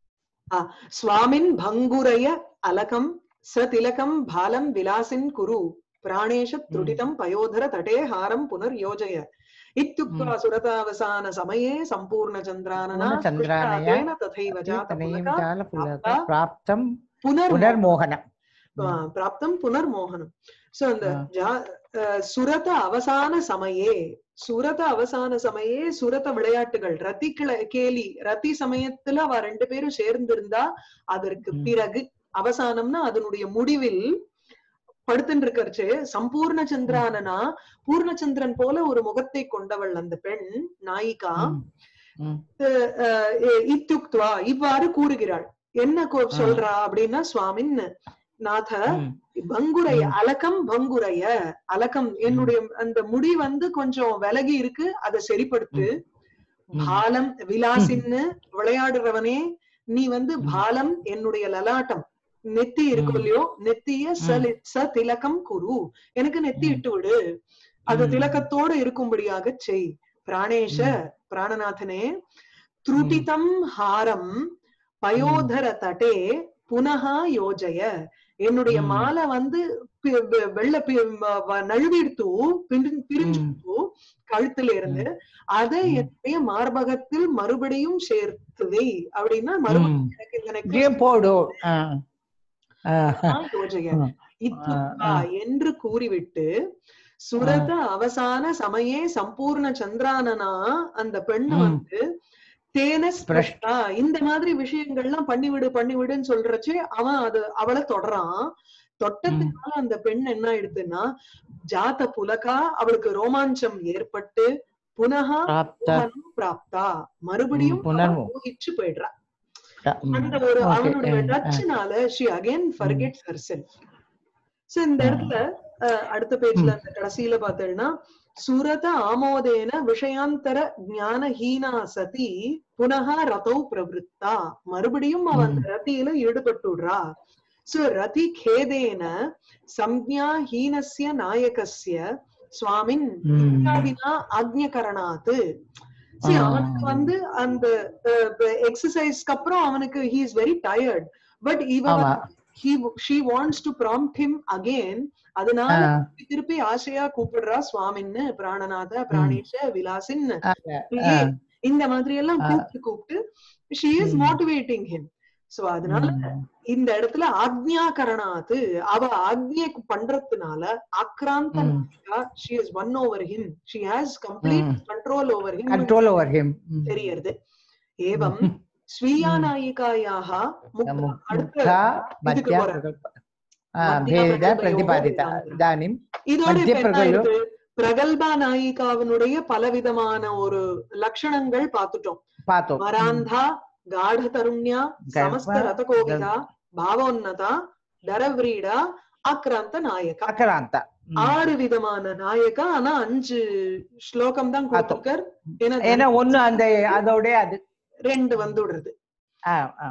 ஆ, ஸ்வாமின் பங்குரய அலகம் ச திலகம் பாலம் விலாசின் குரு பிராணேஷ துடிதம் பயோதர தடே ஹாரம் புனர் யோஜய இத்யுக்த்வா சுரதாவசான சமயே சம்பூர்ண சந்திரானனா பூர்ணச்சந்திரானயா ஸ்பிருஷ்டாதேன ததைவ ஜாத புலகா தனேவிதால புலக பிராப்தம் புனர் புனர்மோகனம் ஆஹ் பிராப்தம் புனர்மோகனம் சோ அந்த ஆ. ஜா- அஹ் சுரத அவசான சமயே சுரத அவசான சமயே சுரத விளையாட்டுகள் ரத்தி கிள- கேலி ரத்தி சமயத்துல அவ ரெண்டு பேரும் சேர்ந்திருந்தா அதற்கு ம். பிறகு அவசானம்னா அதனுடைய முடிவில் படுத்துட்டு இருக்கறச்சு சம்பூர்ண சந்திரானனா பூர்ணச்சந்திரன் போல ஒரு முகத்தை கொண்டவள் அந்த பெண் நாயிகா ம். ம். அஹ் அஹ் இத்யுக்த்வா இவ்வாறு கூறுகிறாள் என்ன கோ- ஆ. சொல்றா அப்படின்னா சுவாமின் நாத ம். பங்குரைய ம். அலக்கம் பங்குரைய அலக்கம் என்னுடைய அந்த முடி வந்து கொஞ்சம் விலகி இருக்கு அதை சரிப்படுத்து ம். பாலம் விலாசின்னு விளையாடுறவனே நீ வந்து ம். பாலம் என்னுடைய லலாட்டம் நெத்தி இருக்கும் ம். இல்லையோ நெத்திய சலி- ச திலகம் குரு எனக்கு நெத்தி ம். இட்டு விடு அது ம். திலகத்தோடு இருக்கும்படியாக செய் பிராணேஷ பிராணநாதனே த்ருட்டிதம் ஹாரம் பயோதர தட்டே புனகா யோஜய என்னுடைய ம். மாலை வந்து பி- வெ- வெள்ள பி- ம- வ- நழுவிடுத்து பிரி- பிரிஞ்சுட்டு கழுத்துல இருந்து அதை ம். என்னுடைய மார்பகத்தில் மறுபடியும் சேர்த்து வை அப்படின்னா மறுபடியும் ம். எனக்கு இந்த necklace இப்படியே போடு ஆ. ஆ. தான் யோஜய ஆ. இத்துக்கா ஆ. என்று கூறிவிட்டு சுரத அவசான சமயே சம்பூர்ண சந்திரானனா அந்த பெண்ணு ம். வந்து தேன ஸ்பிருஷ்டா இந்த மாதிரி விஷயங்கள்லாம் பண்ணிவிடு பண்ணிவிடுன்னு சொல்றச்சு அவன் அது அவளை தொடறான் தொட்டதுனால அந்த பெண் என்ன ஆயிடுதுன்னா ஜாத புலகா அவளுக்கு ரோமாஞ்சம் ஏற்பட்டு புனகா பிராப்த மோகனம் பிராப்தா மறுபடியும் ம், புனர் அவ மோகிச்சு போயிடுறா ம். அந்த ஒரு Okay. அவனுடைய ஆ, ஆ. டச்னால she again forgets herself so இந்த இடத்துல அஹ், அடுத்த பேஜ்ல அந்த கடைசியில பார்த்தேன்னா சுரத ஆமோதேன விஷயாந்தர ஞானஹீனா சதி புனக ரதௌ பிரவருத்தா மறுபடியும் அவ அந்த ரதியில ஈடுபட்டுடுறா சோ ரதி கேதேன சம்ஞா ஹீனஸ்ய நாயகஸ்ய சுவாமின் ம். இத்யாதினா ஆக்ஞகரணாத்து See, ஆ. அவனுக்கு வந்து அந்த எக்ஸசைஸ்க்கு அப்புறம் அவனுக்கு he is very tired but இவன் ஆமா he she wants to prompt him again அதனால ஆ. திருப்பி திருப்பி ஆசையா கூப்பிடுறா சுவாமின்னு பிராணநாத பிராணேஷ விலாசின் ஆ. இந்த மாதிரி எல்லாம் ஆ. கூப்பிட்டு கூப்பிட்டு she is ம். motivating him சோ அதனால ம். இந்த இடத்துல ஆக்ஞாகரணாத்து அவ ஆக்ஞை பண்றதுனால ஆக்ராந்த ம். நாயிகா she is one over him she has complete ம். control over him control over him ம். தெரியறது ஏவம் ம். ஸ்வீயா ம். நாயிகாயாக முக்தா मु- அடுத்த मुग्धा இதுக்கு मध्या போறேன். प्रकल्प आ, மத்தியா भेद பிரகல்பயோகோ प्रतिपादिता வேதாந்தம். इदानीं இதோட மத்திய இப்ப என்ன பிரகல்ப- ஆயிடுது? பிரகல்பா நாயிகாவினுடைய பலவிதமான ஒரு லட்சணங்கள் பார்த்துட்டோம் पातो வராந்தா காட தருண்யா சமஸ்த கர்ப்ப- ரதகோவிதா பாவோன்னதா தரவ்ரீடா ஆக்ராந்த நாயகா अक्रान्त ஆறு விதமான நாயகா ஆனா அஞ்சு ஸ்லோகம் தான் பார்த்தோம். கொடுத்திருக்கார் ஏன்னா ஏன்னா ஒண்ணு அந்த அதோட அது ரெண்டு வந்துடுறது ஆ, ஆ.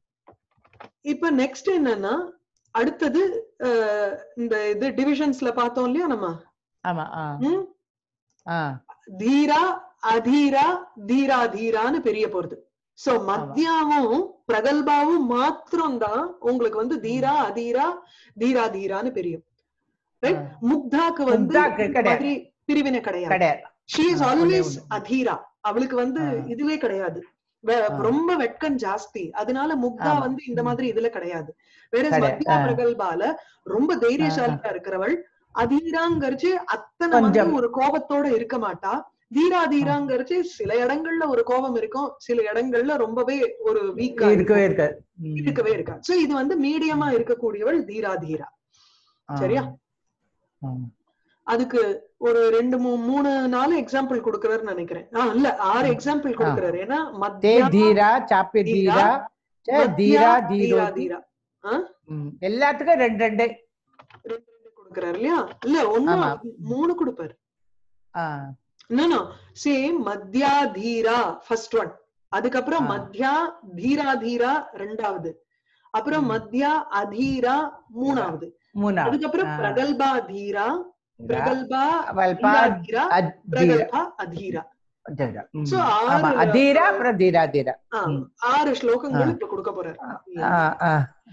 இப்ப நெக்ஸ்ட் என்னன்னா அடுத்தது அஹ், இந்த இது டிவிஷன்ஸ்ல பார்த்தோம் இல்லையா நம்ம ஆமா ஆ, ம்? ஆ. தீரா அதீரா தீரா தீரான்னு பெரிய போறது சோ மத்தியாவும் பிரகல்பாவும் மாத்திரம் தான் உங்களுக்கு வந்து தீரா அதீரா தீரா தீரான்னு தெரியும் Right? முக்தாக்கு வந்து முக்தாக்கு இந்த கிடையாது. மாதிரி பிரிவினை கிடையாது கிடையாது ஷீ இஸ் ஆ, ஒண்ணே ஆல்வேஸ் ஒண்ணு. அதீரா அவளுக்கு வந்து ஆ. இதுவே கிடையாது வே- ஆ. ரொம்ப வெட்கம் ஜாஸ்தி அதனால முக்தா ஆமா. வந்து இந்த ம். மாதிரி இதுல கிடையாது வேற கிடையாது. மத்தியா ஆ. பிரகல்பால ரொம்ப தைரியசாலியா இருக்கிறவள் அதீராங்கரிச்சு அத்தனை கொஞ்சம். வந்து ஒரு கோபத்தோட இருக்க மாட்டா தீரா தீராங்கரிச்சு சில இடங்கள்ல ஒரு கோபம் இருக்கும் சில இடங்கள்ல ரொம்பவே ஒரு வீக்கா இருக்கவே இருக்காது ம். இருக்கவே இருக்கா சோ இது வந்து மீடியமா இருக்கக்கூடியவள் தீரா தீரா ஆ. சரியா? ம். அதுக்கு ஒரு ரெண்டு மூ- மூணு நாலு எக்ஸாம்பிள் கொடுக்கறாருன்னு நினைக்கிறேன் ஆஹ் இல்ல ஆறு எக்ஸாம்பிள் கொடுக்கறாரு ஏன்னா தே மத்தியா தீரா சாப்பி தீரா, தீரா சே மத்தியா, தீரா தீரா தீரோ தீரா ம். எல்லாத்துக்கும் ரெண்டு ரெண்டு ரெண்டு ரெண்டு கொடுக்கறாரு இல்லையா இல்ல ஒண்ணு ஆமா. மூணு கொடுப்பாரு ஆ. நோ சேம் மத்தியா தீரா ஃபர்ஸ்ட் ஒன் அதுக்கப்புறம் ஆ. மத்தியா தீரா தீரா ரெண்டாவது அப்புறம் ம். மத்தியா அதீரா மூணாவது மூணாவது அதுக்கப்புறம் ஆ. பிரகல்பா தீரா பிரகல்பா வல்பா தீரா தீரா அதீரா பிரகல்பா அதீரா அதீரா. ம். So, ஆமா ஆறு- அதீரா அப்புறம் தீரா தீரா ஆ, ம். ஆறு ஸ்லோகங்கள் ஆ. இப்ப கொடுக்க போறாரு ஆ, ஆ.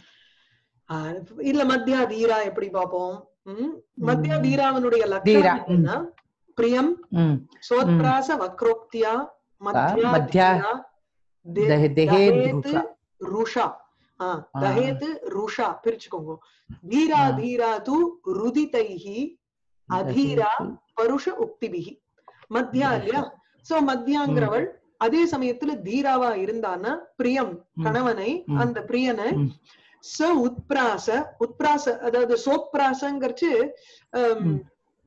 ஆ, இல்ல மத்தியா தீரா எப்படி பாப்போம் ம்? மத்தியா ம். தீராவனுடைய தீரா, லட்சணம் என்னன்னா பிரியம் ம். சோத்ராச வக்ரோக்தியா மத்தியா மத்தியா தீரா, தே- தஹே- தேஹேத் தஹேத் ருஷா. ருஷா ஆ, ஆ. தஹேத் ருஷா பிரிச்சுக்கோங்க தீரா ஆ. தீரா து ருதிதைஹி அதீரா பருஷ உக்திபிகி மத்தியா இல்லையா சோ மத்தியாங்கிறவள் அதே சமயத்துல தீராவா இருந்தான்னா பிரியம் ம். கணவனை ம். அந்த பிரியனை ம். ச உத்பிராச உத்பிராச அதாவது சோத்பிராசங்கிறச்சு ஹம், ம்.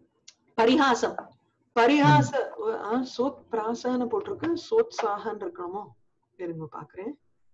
பரிகாசம் பரிகாச ஆ, சோத்பிராசன்னு போட்டிருக்கு சோத்சாகன்னு இருக்கணுமோ இருங்க பாக்குறேன்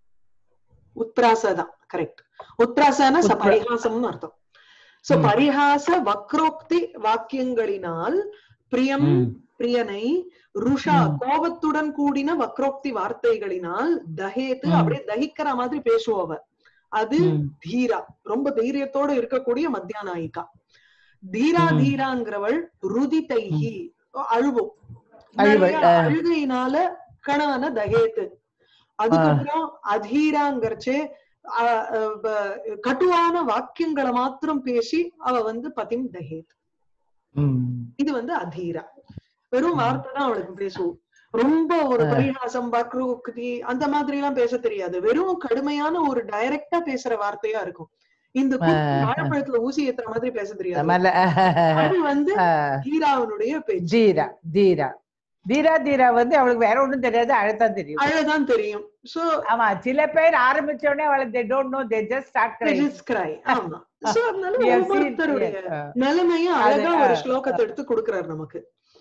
உத்பிராச தான் கரெக்ட் உத்பிராசனா ச உத்ரா- பரிகாசம்னு அர்த்தம் சோ ம். பரிகாச வக்ரோக்தி வாக்கியங்களினால் பிரியம் ம். பிரியனை ருஷா ம். கோபத்துடன் கூடின வக்ரோக்தி வார்த்தைகளினால் தஹேத்து ம். அப்படியே தகிக்கிற மாதிரி பேசுவவ அது ம். தீரா ரொம்ப தைரியத்தோட இருக்கக்கூடிய மத்தியா நாயிகா தீரா ம். தீராங்கிறவள் ருதி தைஹி அழுவோம் அழுவல், நிறைய ஆ. அழுகையினால கணவன தகேத்து அதுக்கப்புறம் அதீராங்கிறச்சே ஆ, ஆ, ப- கட்டுவான வாக்கியங்களை மாத்திரம் பேசி அவ வந்து பதிம் தகேத் ம். இது வந்து அதீரா வெறும் வார்த்தை தான் அவளுக்கு பேசுவோம் ரொம்ப ஒரு ஆ. பரிகாசம் பக்ருக்தி அந்த மாதிரி எல்லாம் பேச தெரியாது வெறும் கடுமையான ஒரு டைரக்டா பேசுற வார்த்தையா இருக்கும் இந்த குத்தி ஆ. வாழைப்பழத்துல ஊசி ஏத்துற மாதிரி பேச தெரியாது மல்ல அது வந்து ஆ. ஈராவனுடைய பேச்சு தீரா தீரா தீரா தீரா வந்து அவளுக்கு வேற ஒண்ணும் தெரியாது அழத்தான் தெரியும் அழதான் தெரியும் சோ ஆமா சில பேர் ஆரம்பிச்ச உடனே அவளை they don't know they just start crying cry ஆமா சோ அதனால We have seen- ஒவ்வொருத்தருடைய yes, ஆ. நிலைமையும் அது, அழகா ஒரு ஆ, ஸ்லோகத்தை எடுத்து கொடுக்கிறார் நமக்கு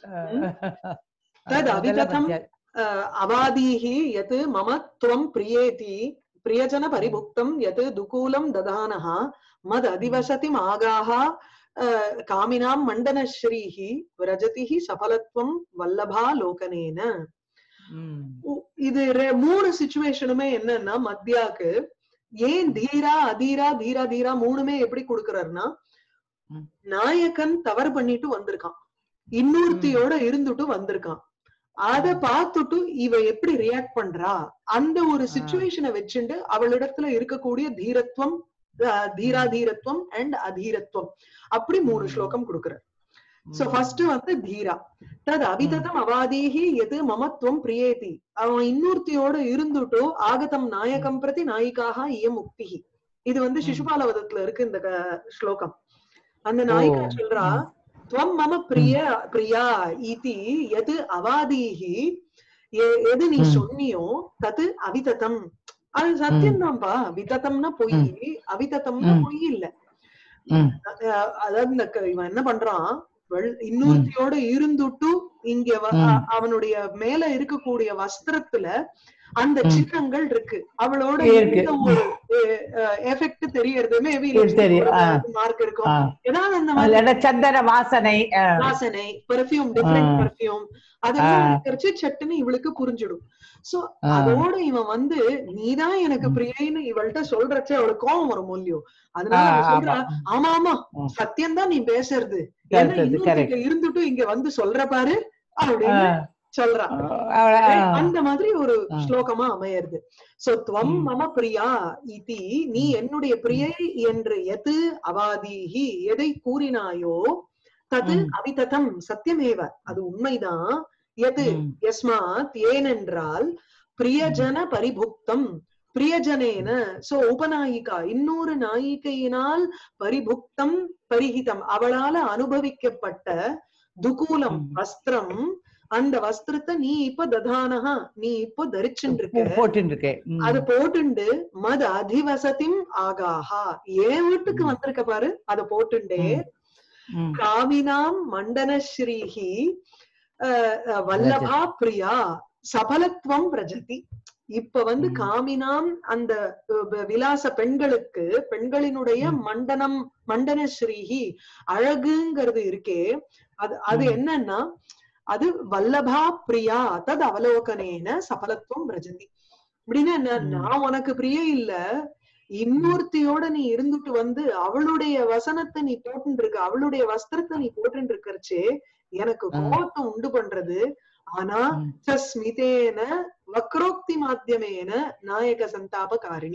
தத் அதெல்லாம் அவிததம் பத்தியா- अ, अवादीः यत् मम त्वं प्रियेति प्रियजन परिभुक्तं यत् दुकूलं ददानः मद अधिवसतिम् आगाः अ, कामिनां मण्डनश्रीः व्रजतिः सफलत्वं वल्लभा लोकनेन ம். உ- இது ரெ- மூணு சுச்சுவேஷனுமே என்னன்னா மத்தியாக்கு ஏன் தீரா அதீரா தீரா தீரா மூணுமே எப்படி கொடுக்கறாருன்னா ம். நாயகன் தவறு பண்ணிட்டு வந்திருக்கான் இன்னொருத்தியோட இருந்துட்டு வந்திருக்கான் அத பார்த்துட்டு இவ எப்படி ரியாக்ட் பண்றா அந்த ஒரு ஆ. சுச்சுவேஷனை வச்சுண்டு அவளிடத்துல இருக்கக்கூடிய தீரத்துவம் அஹ், தீரா தீரத்துவம் அண்ட் அதீரத்துவம் அப்படி மூணு ம். ஸ்லோகம் கொடுக்கிறார் சோ ம். ஃபர்ஸ்ட் வந்து தீரா தத் அவிததம் அவாதீஹி எது மமத்துவம் பிரியேதி அவன் இன்னொருத்தியோட இருந்துட்டோ ஆகதம் நாயகம் பிரதி நாயிகாக இயம் உக்திஹி இது வந்து ம். சிசுபாலவதத்துல இருக்கு இந்த க- ஸ்லோகம் அந்த நாயிகா ஓ. சொல்றா ம். துவம் மம பிரிய பிரியா இதி எது அவாதீஹி எ- எது நீ ம். சொன்னியோ தது அவிததம் அது சத்தியம்தான்பா விததம்னா பொய் அவிததம்னா ம். பொய் இல்ல ம். அஹ் அதாவது இந்த க- இவன் என்ன பண்றான் வெள்- இன்னொருத்தியோட இருந்துட்டு இங்க வ- ம். அ- அவனுடைய மேல இருக்கக்கூடிய வஸ்திரத்துல அந்த ம். சின்னங்கள் இருக்கு அவளோட இருக்கு. எந்த ஒரு எஃபெக்ட் தெரியறது மேபி தெரியும், ஆ. மார்க் இருக்கும் ஆ. ஏதாவது அந்த மாதிரி அதுல சந்தன வாசனை ஆ. வாசனை பெர்ஃபியூம் டிஃபரெண்ட் ஆ. பெர்ஃபியூம் அதெல்லாம் ஆ. இருக்கிறச்சு சட்டுன்னு இவளுக்கு புரிஞ்சிடும் சோ ஆ. அதோட இவன் வந்து நீதான் எனக்கு ம். பிரியைன்னு இவள்கிட்ட சொல்றச்சே அவளுக்கு கோவம் வரும் இல்லையோ அதனால ஆ, அவ சொல்றா ஆமா. ஆமா ஆமா ம். சத்தியம் தான் நீ பேசுறது Correct, என்ன correct. இன்னொருத்திட்ட இருந்துட்டு இங்க வந்து சொல்ற பாரு அப்படின்னு ஆ. சொல்றா அவ்வளவு- அந்த மாதிரி ஒரு ஆ. ஸ்லோகமா அமையிறது சோ துவம் ம். மம பிரியா இதி நீ ம். என்னுடைய பிரியை என்று எது அவாதீஹி எதை கூறினாயோ தது ம். அவிததம் சத்தியமேவ அது உண்மைதான் எது ம். யஸ்மாத் ஏனென்றால் பிரியஜன பரிபுக்தம் பிரியஜனேன சோ உபநாயிகா இன்னொரு நாயிகையினால் பரிபுக்தம் பரிஹிதம் அவளால அனுபவிக்கப்பட்ட துகூலம் ம். வஸ்திரம் அந்த வஸ்திரத்தை நீ இப்ப ததானஹா நீ இப்போ தரிச்சுட்டு இருக்க பூ போட்டுன்னு இருக்கேன் ம். அது போட்டுண்டு மது அதிவசதிம் ஆகாஹா என் வீட்டுக்கு ம். வந்திருக்க பாரு அத போட்டுண்டே ம். காமினாம் மண்டனஸ்ரீஹி அஹ், அஹ், வல்லபா பிரியா சபலத்துவம் பிரஜதி இப்ப வந்து ம். காமினாம் அந்த அஹ், வ- விலாச பெண்களுக்கு பெண்களினுடைய ம். மண்டனம் மண்டனஸ்ரீஹி அழகுங்கிறது இருக்கே அது அது ம். என்னன்னா அது வல்லபா பிரியா தத் அவலோகனேன சபலத்துவம் பிரஜதி அப்படின்னா என்ன ம். நான் உனக்கு பிரிய இல்ல இன்னொருத்தியோட நீ இருந்துட்டு வந்து அவளுடைய வசனத்தை நீ போட்டுட்டு இருக்க அவளுடைய வஸ்திரத்தை நீ போட்டுட்டு இருக்கறச்சே எனக்கு ம். கோபத்தை உண்டு பண்றது ஆனா ம். ஸ்மிதேன வக்ரோக்தி மாத்தியமேன நாயக சந்தாபகாரிணி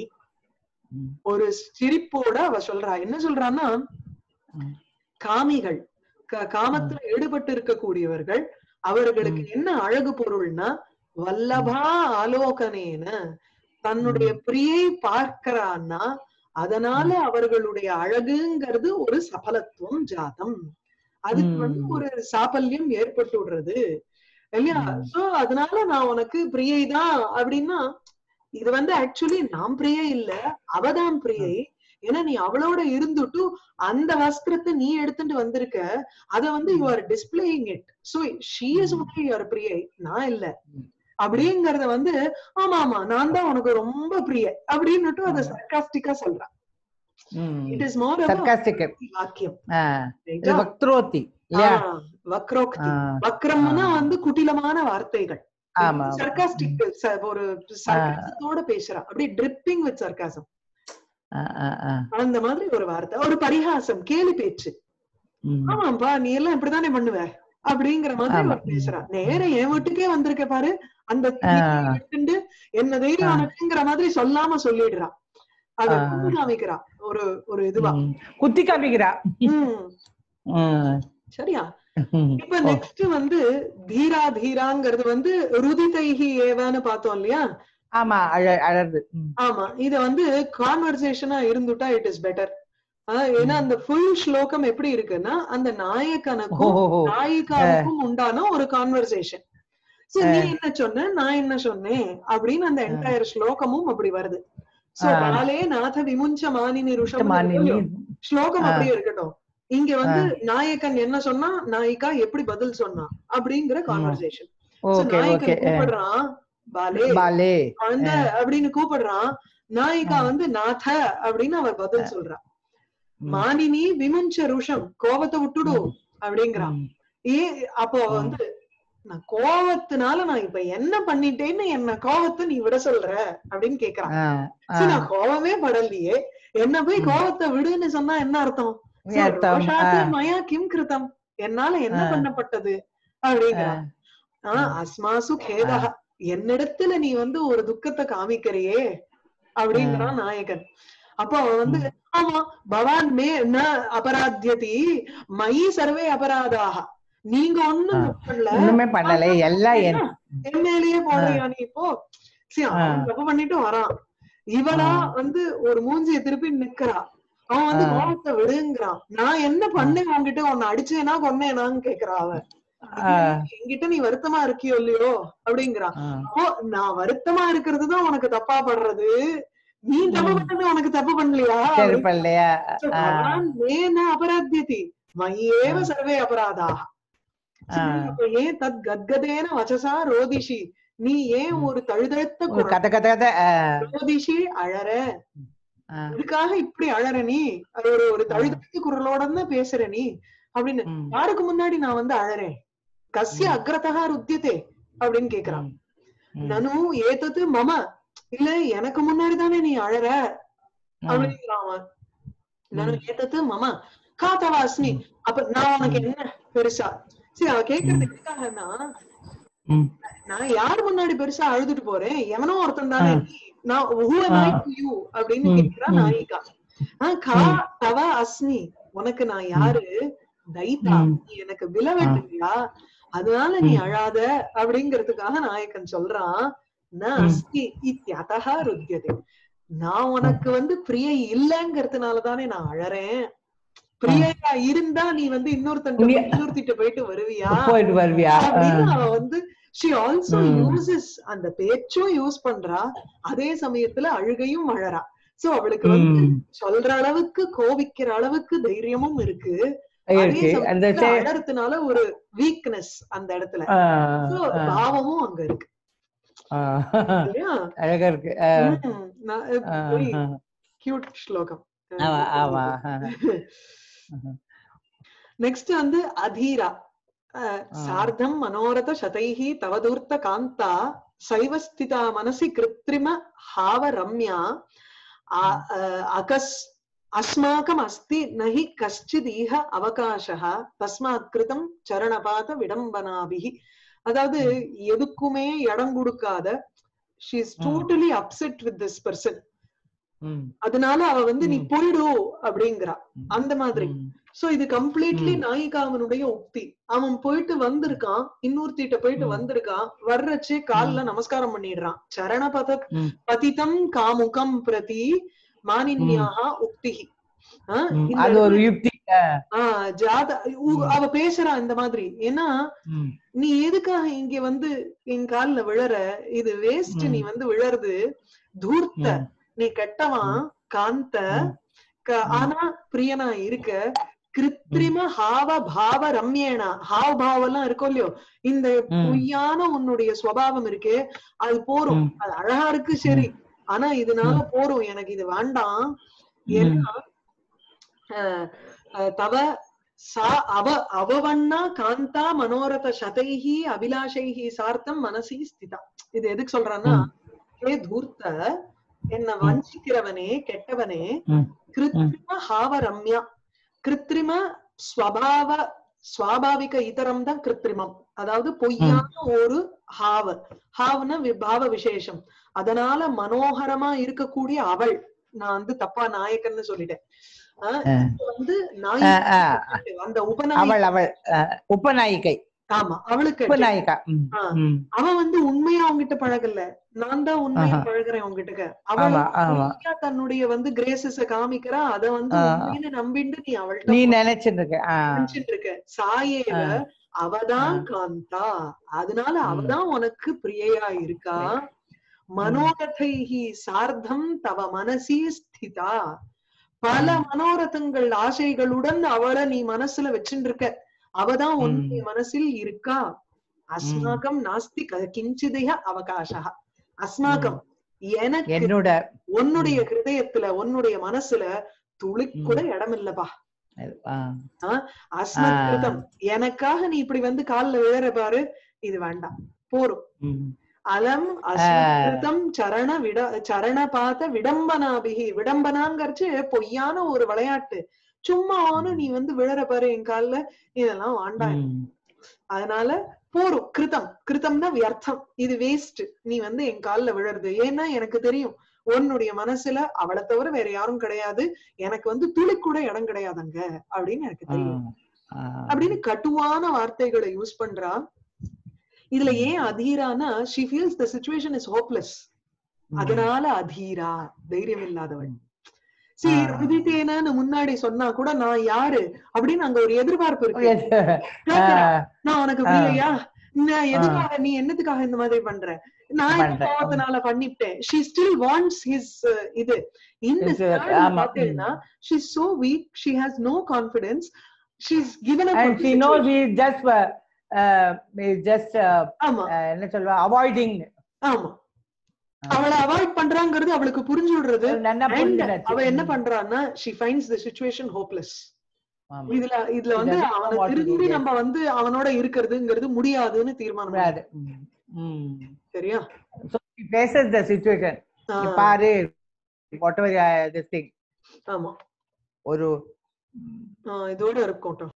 ம். ஒரு சிரிப்போட அவ சொல்றா என்ன சொல்றான்னா ம். காமிகள் க- காமத்துல ஈடுபட்டு இருக்கக்கூடியவர்கள் அவர்களுக்கு என்ன அழகு பொருள்னா வல்லபா ஆலோகனேன தன்னுடைய பிரியை பார்க்கிறான்னா அதனால அவர்களுடைய அழகுங்கிறது ஒரு சபலத்துவம் ஜாதம் அதுக்கு வந்து ம். ஒரு சாபல்யம் ஏற்பட்டு விடுறது இல்லையா ம். சோ அதனால நான் உனக்கு பிரியை தான் அப்படின்னா இது வந்து ஆக்சுவலி நான் பிரியை இல்ல அவதான் பிரியை ஏன்னா நீ அவளோட இருந்துட்டு அந்த வஸ்திரத்தை நீ எடுத்துட்டு வந்திருக்க அத வந்து you are displaying it so she is ம். ஒன்லி யுவர் பிரியை நான் இல்ல ம். அப்படிங்கறத வந்து ஆமா ஆமா நான் தான் உனக்கு ரொம்ப பிரிய அப்படின்னுட்டு அதை ம். சர்க்காஸ்டிக்கா சொல்றான் ம். It is more sarcastic. வாக்கியம் ஆ, இது ரைட்டா? வக்ரோத்தி இல்லையா ஆ, வக்ரோக்தி ஆ, வக்ரம்னா ஆ. வந்து குட்டிலமான வார்த்தைகள் ஆமா சர்க்காஸ்டிக் ஒரு சர்க்காசத்தோட பேசுறா அப்படியே ட்ரிப்பிங் வித் சர்க்காசம் ஆ, ஆ, ஆ. அந்த மாதிரி ஒரு வார்த்தை ஒரு பரிகாசம் கேலி பேச்சு ம். ஆமாப்பா நீ எல்லாம் இப்படித்தானே பண்ணுவ அப்படிங்கிற மாதிரி ஆமா. அவர் பேசுறா நேர என் வீட்டுக்கே வந்திருக்க பாரு அந்த ஆ. துணியை எடுத்துண்டு என்ன தைரியம் ஆ. உனக்குங்கிற மாதிரி சொல்லாம சொல்லிடுறா அத ஆ. குத்தி காமிக்கிறா ஒரு ஒரு இதுவா ம். குத்தி காமிக்கிறா உம் ம். சரியா ம். இப்ப ஓ. நெக்ஸ்ட் வந்து தீரா தீராங்கிறது வந்து ருதிதைஹி ஏவான்னு பார்த்தோம் இல்லையா ஆமா அழ அழறது ம். ஆமா இத வந்து கான்வர்சேஷனா இருந்துட்டா இட் இஸ் பெட்டர் ஏன்னா அந்த ஃபுல் ஸ்லோகம் எப்படி இருக்குன்னா அந்த நாயகனுக்கும் ஓஹோ நாயிகாவுக்கும் உண்டான ஒரு கான்வர்சேஷன் சோ நீ என்ன சொன்ன நான் என்ன சொன்னேன் அப்படின்னு அந்த என்டையர் ஸ்லோகமும் அப்படி வருது சோ ஆ. பாலே நாத விமுஞ்ச மானினி ருஷம் மானினி ஸ்லோகம் ஆ. அப்படியே இருக்கட்டும் இங்க வந்து நாயகன் என்ன சொன்னா நாயிகா எப்படி பதில் சொன்னா அப்படிங்கிற கான்வர்சேஷன் ஓகே ஓகே நாயகன் கூப்பிடுறான் பாலே பாலே குழந்தை அப்படின்னு கூப்பிடுறான் நாயிகா ஆ. வந்து நாத அப்படின்னு அவர் பதில் சொல்றா ம். மானினி விமுஞ்ச ருஷம் கோபத்தை விட்டுடு ம். அப்படிங்கிறான் ம். ஏ அப்போ ம். வந்து நான் கோவத்தினால நான் இப்ப என்ன பண்ணிட்டேன்னு என்ன கோவத்தை நீ விட சொல்ற அப்படின்னு கேக்குறான் ஆ, ஆ. சரி, நான் கோவமே படலையே என்ன போய் ம். கோவத்தை விடுன்னு சொன்னா என்ன அர்த்தம் சோ, அர்த்தம். ரோஷாத்து ஆ. மயா கிம் கிருதம் என்னால என்ன ஆ. பண்ணப்பட்டது ஆ. அப்படிங்கிறான் ஆ, ம். அஸ்மாசு கேதா என்னிடத்துல நீ வந்து ஒரு துக்கத்தை காமிக்கிறியே அப்படிங்கிறான் நாயகன் அப்ப அவன் வந்து ஆமா பவான் மே ந அபராத்தியதி மயி சர்வே அபராதாக நீங்க ஒண்ணும் ஆ. தப்பு பண்ணல ஒண்ணுமே பண்ணல எல்லாம் என் என் மேலேயே போடுறியா நீ இப்போ சரி அவன் ஆ. தப்பு பண்ணிட்டு வரான் இவளா ஆ. வந்து ஒரு மூஞ்சிய திருப்பி நிக்கிறா அவன் வந்து ஆ. கோபத்தை விடுங்கிறான் நான் என்ன பண்ணேன் உன்கிட்ட உன்னை அடிச்சேனா கொன்னேனான்னு கேக்குறா அவன் ஆ. என்கிட்ட நீ வருத்தமா இருக்கியோ இல்லையோ அப்படிங்கிறான் ஆ. அப்போ நான் வருத்தமா இருக்கிறது தான் உனக்கு தப்பா படுறது நீ தப்பு ம். பண்ணது உனக்கு தப்பு பண்ணலையா சரி பண்ணலையா So, ஆ. பகவான் மேன அபராத்தியதி மய்யேவ ஆ. சர்வே அபராதா ஆ. ஏன் தத் கத்கதேன வச்சசா ரோதிஷி நீ ஏன் ம். ஒரு தழுதழுத்த ஒரு குரல் கத்த கத்த கத்த ஆ. ரோதிஷி அழற ஆ. இதுக்காக இப்படி அழற நீ அது ஒரு ஒரு தழுதழுத்த குரலோட தான் பேசுற நீ அப்படின்னு ம். யாருக்கு முன்னாடி நான் வந்து அழறேன் கஸ்ய ம். அக்ரதா ருத்தியதே அப்படின்னு கேக்குறான் ம். நனு ஏதது மம இல்ல எனக்கு முன்னாடி தானே நீ அழற ம். அப்படிங்கிறான் அவன் நனு ஏதது மம காத்தவா அஸ்மி ம். அப்ப நான் உனக்கு என்ன பெருசா சரி அவ கேக்குறது எதுக்காகன்னா ம். நான் யார் முன்னாடி பெருசா அழுதுட்டு போறேன் எவனோ ஒருத்தன் தானே ஆ. நீ. நான் who am I ah. to you அப்படின்னு ம், கேட்கிறா ம். நாயிகா ஆ, கா ம். தவ அஸ்மி உனக்கு நான் யாரு தைதா ம். நீ எனக்கு வில வேண்டுங்களா அதனால நீ ம். அழாத அப்படிங்கறதுக்காக நாயக்கன் சொல்றான் ந ம். அஸ்தி இத்தியதா ருத்தியதே நான் உனக்கு வந்து பிரியை இல்லைங்கிறதுனால தானே நான் அழறேன் பிரியையா இருந்தா நீ வந்து இன்னொருத்தன் நீ- இன்னொருத்திட்ட போயிட்டு வருவியா போயிட்டு வருவியா அப்படின்னு அவ வந்து she also ம். uses அந்த பேச்சும் யூஸ் பண்றா அதே சமயத்துல அழுகையும் அழறா சோ அவளுக்கு வந்து ம். சொல்ற அளவுக்கு கோபிக்கிற அளவுக்கு தைரியமும் இருக்கு அதே இருக்கு அந்த சமயத்துல சே- அழறதுனால ஒரு வீக்னஸ் அந்த இடத்துல ஆ, So, ஆ, பாவமும் அங்க இருக்கு ஆ. இல்லையா அழகா இருக்கு ஆ, ஆ, ஆ. கியூட் ஸ்லோகம் ஆமா ஆமா ஆ. நெக்ஸ்ட் வந்து அதீரா அஹ், ஆ. சார்த்தம் மனோரத சதைஹி தவதூர்த்த காந்தா சைவஸ்திதா மனசி கிருத்ரிம ஹாவ ரம்யா ஆ- அஹ், அகஸ் அஸ்மாக்கம் அஸ்தி நஹி கஷ்டித் ஈஹ அவகாசः தஸ்மாத் கிருதம் சரணபாத விடம்பனாபிஹி அதாவது எதுக்குமே இடம் கொடுக்காத ஷி இஸ் ம். Totally upset with this person ம், அதனால அவ வந்து நீ ம். போயிடு அப்படிங்கிறா ம். அந்த மாதிரி ம். சோ இது கம்ப்ளீட்லி ம். நாயிகாவனுடைய உக்தி அவன் போயிட்டு வந்திருக்கான் இன்னொருத்திட்ட போயிட்டு ம். வந்திருக்கான் வர்றச்சு கால்ல நமஸ்காரம் பண்ணிடுறான் சரணபத ம். பதிதம் காமுகம் பிரதி மானின்யாக உக்திஹி ஆஹ் ம். இந்த அது ஒரு யுக்தி ஆ, ஆஹ் ஜாத உ- ம். அவ பேசுறா இந்த மாதிரி ஏன்னா ம். நீ எதுக்காக இங்க வந்து என் கால்ல விழற இது வேஸ்ட் ம். நீ வந்து விழறது தூர்த்த ம். நீ கெட்டவன் காந்த ம். க- ம். ஆனா பிரியனா இருக்க கிருத்திரிம ஹாவ பாவ ரம்யேனா ஹாவ பாவெல்லாம் இருக்கும் இல்லையோ இந்த ம். பொய்யான உன்னுடைய சுவாவம் இருக்கே அது போரும் ம். அது அழகா இருக்கு சரி ஆனா இதனால போரும் எனக்கு இது வேண்டாம் ஏன்னா அஹ், அஹ், தவ சா அவ அவவண்ணா காந்தா மனோரத சதைஹி அபிலாஷைஹி சார்த்தம் மனசி ஸ்திதா இது எதுக்கு சொல்றான்னா ம். ஹே தூர்த்த என்ன வஞ்சிக்கிறவனே கெட்டவனே ம். கிருத்திரிம ஹாவ ரம்யா கிருத்திரிம ஸ்வபாவ ஸ்வாபாவிக இதரம் தான் கிருத்திரிமம் அதாவது பொய்யான ஒரு ஹாவ ஹாவன பாவ விசேஷம் அதனால மனோகரமா இருக்கக்கூடிய அவள் நான் வந்து தப்பா நாயக்கன்னு சொல்லிட்டேன் ஆஹ் ஆ. இது வந்து ஆ, நாய் ஆ. அந்த உபநாயி அவள் அவள் ஆ, உபநாயிகை ஆமா அவளுக்கு உபநாயிகா ம், ஆ. ம். அவன் வந்து உண்மையா அவங்கிட்ட பழகல நான் தான் உண்மையா ஆஹா. பழகுறேன் உங்ககிட்ட அவள் ஆமா ஆமா பொய்யா தன்னுடைய வந்து கிரேசஸ காமிக்கிறா அத வந்து ஆ. உண்மைன்னு நம்பிட்டு நீ நீ அவள்கிட்ட நினைச்சிட்டு இருக்க ஆ, நினைச்சிட்டு இருக்க சாயேவ ஆ. அவதான் ஆ. காந்தா அதனால ம். அவதான் உனக்கு பிரியையா இருக்கா மனோரதைஹி சார்த்தம் தவ மனசி ஸ்திதா பல ம். மனோரதங்கள் ஆசைகளுடன் அவளை நீ மனசுல வச்சுட்டு இருக்க அவதான் ம். உன்னுடைய மனசில் இருக்கா அஸ்மாக்கம் நாஸ்தி க- கிஞ்சிதய அவகாசா அஸ்மாக்கம் எனக்கு என்னோட உன்னுடைய ஹிருதயத்துல உன்னுடைய மனசுல துளி கூட இடம் இல்லப்பா ஆ, அஸ்மத் ஆ. கிருதம் எனக்காக நீ இப்படி வந்து கால்ல விழற பாரு இது வேண்டாம் போரும் ம், அலம் அஸ்மத் கிருதம் சரண விட சரண பார்த்த விடம்பனாபிகி விடம்பனாங்கிறச்சு பொய்யான ஒரு விளையாட்டு சும்மா நீ வந்து விழற பாரு என் கால்ல இதெல்லாம் வேண்டாம் ம், அதனால போரும் கிருதம் கிருதம்னா வியர்த்தம் இது வேஸ்ட் நீ வந்து என் கால்ல விழறது ஏன்னா எனக்கு தெரியும் உன்னுடைய மனசுல அவளை தவிர வேற யாரும் கிடையாது எனக்கு வந்து துளி கூட இடம் கிடையாதுங்க அப்படின்னு எனக்கு ஆ, தெரியும் ஆ. அப்படின்னு கட்டுவான வார்த்தைகளை யூஸ் பண்றா இதுல ஏன் அதீரானா she feels the situation is hopeless ம். அதனால அதீரா தைரியம் இல்லாதவள் சி ஆ. ரவிதேனன்னு முன்னாடி சொன்னா கூட நான் யாரு அப்படின்னு அங்க ஒரு எதிர்பார்ப்பு இருக்கு Yes. கேக்குறா, ஆ, நான் உனக்கு ஆ. பிள்ளையா நான் எதுக்காக நீ என்னத்துக்காக இந்த மாதிரி பண்ற நான் இந்த பண்றேன். கோவத்தினால பண்ணிவிட்டேன் ஷி ஸ்டில் வாண்ட்ஸ் ஹிஸ் இது இந்த His, uh, ஆமா. பாத்தீங்கன்னா she so weak she has no confidence she's given and she knows he is just uh, uh, he is just uh, ஆமா uh, என்ன சொல்வா அவாய்டிங் ஆமா அவளை அவாய்ட் பண்றாங்கிறது அவளுக்கு புரிஞ்சு விடுறது நல்லா And புரிஞ்சுதாச்சு. அவ என்ன பண்றான்னா she finds the situation hopeless ஆமா. இதுல இதுல வந்து doesn't know அவனை what to do, திரும்பி yes. நம்ம வந்து அவனோட இருக்கிறதுங்கிறது முடியாதுன்னு தீர்மானம் முடியாது. பண்ணிட்டோம். ம், ம். சரியா So he faces the situation. ஆ, நீ பாரு whatever uh, this thing ஆமா ஒரு ஆ, இதோட இருக்கட்டும்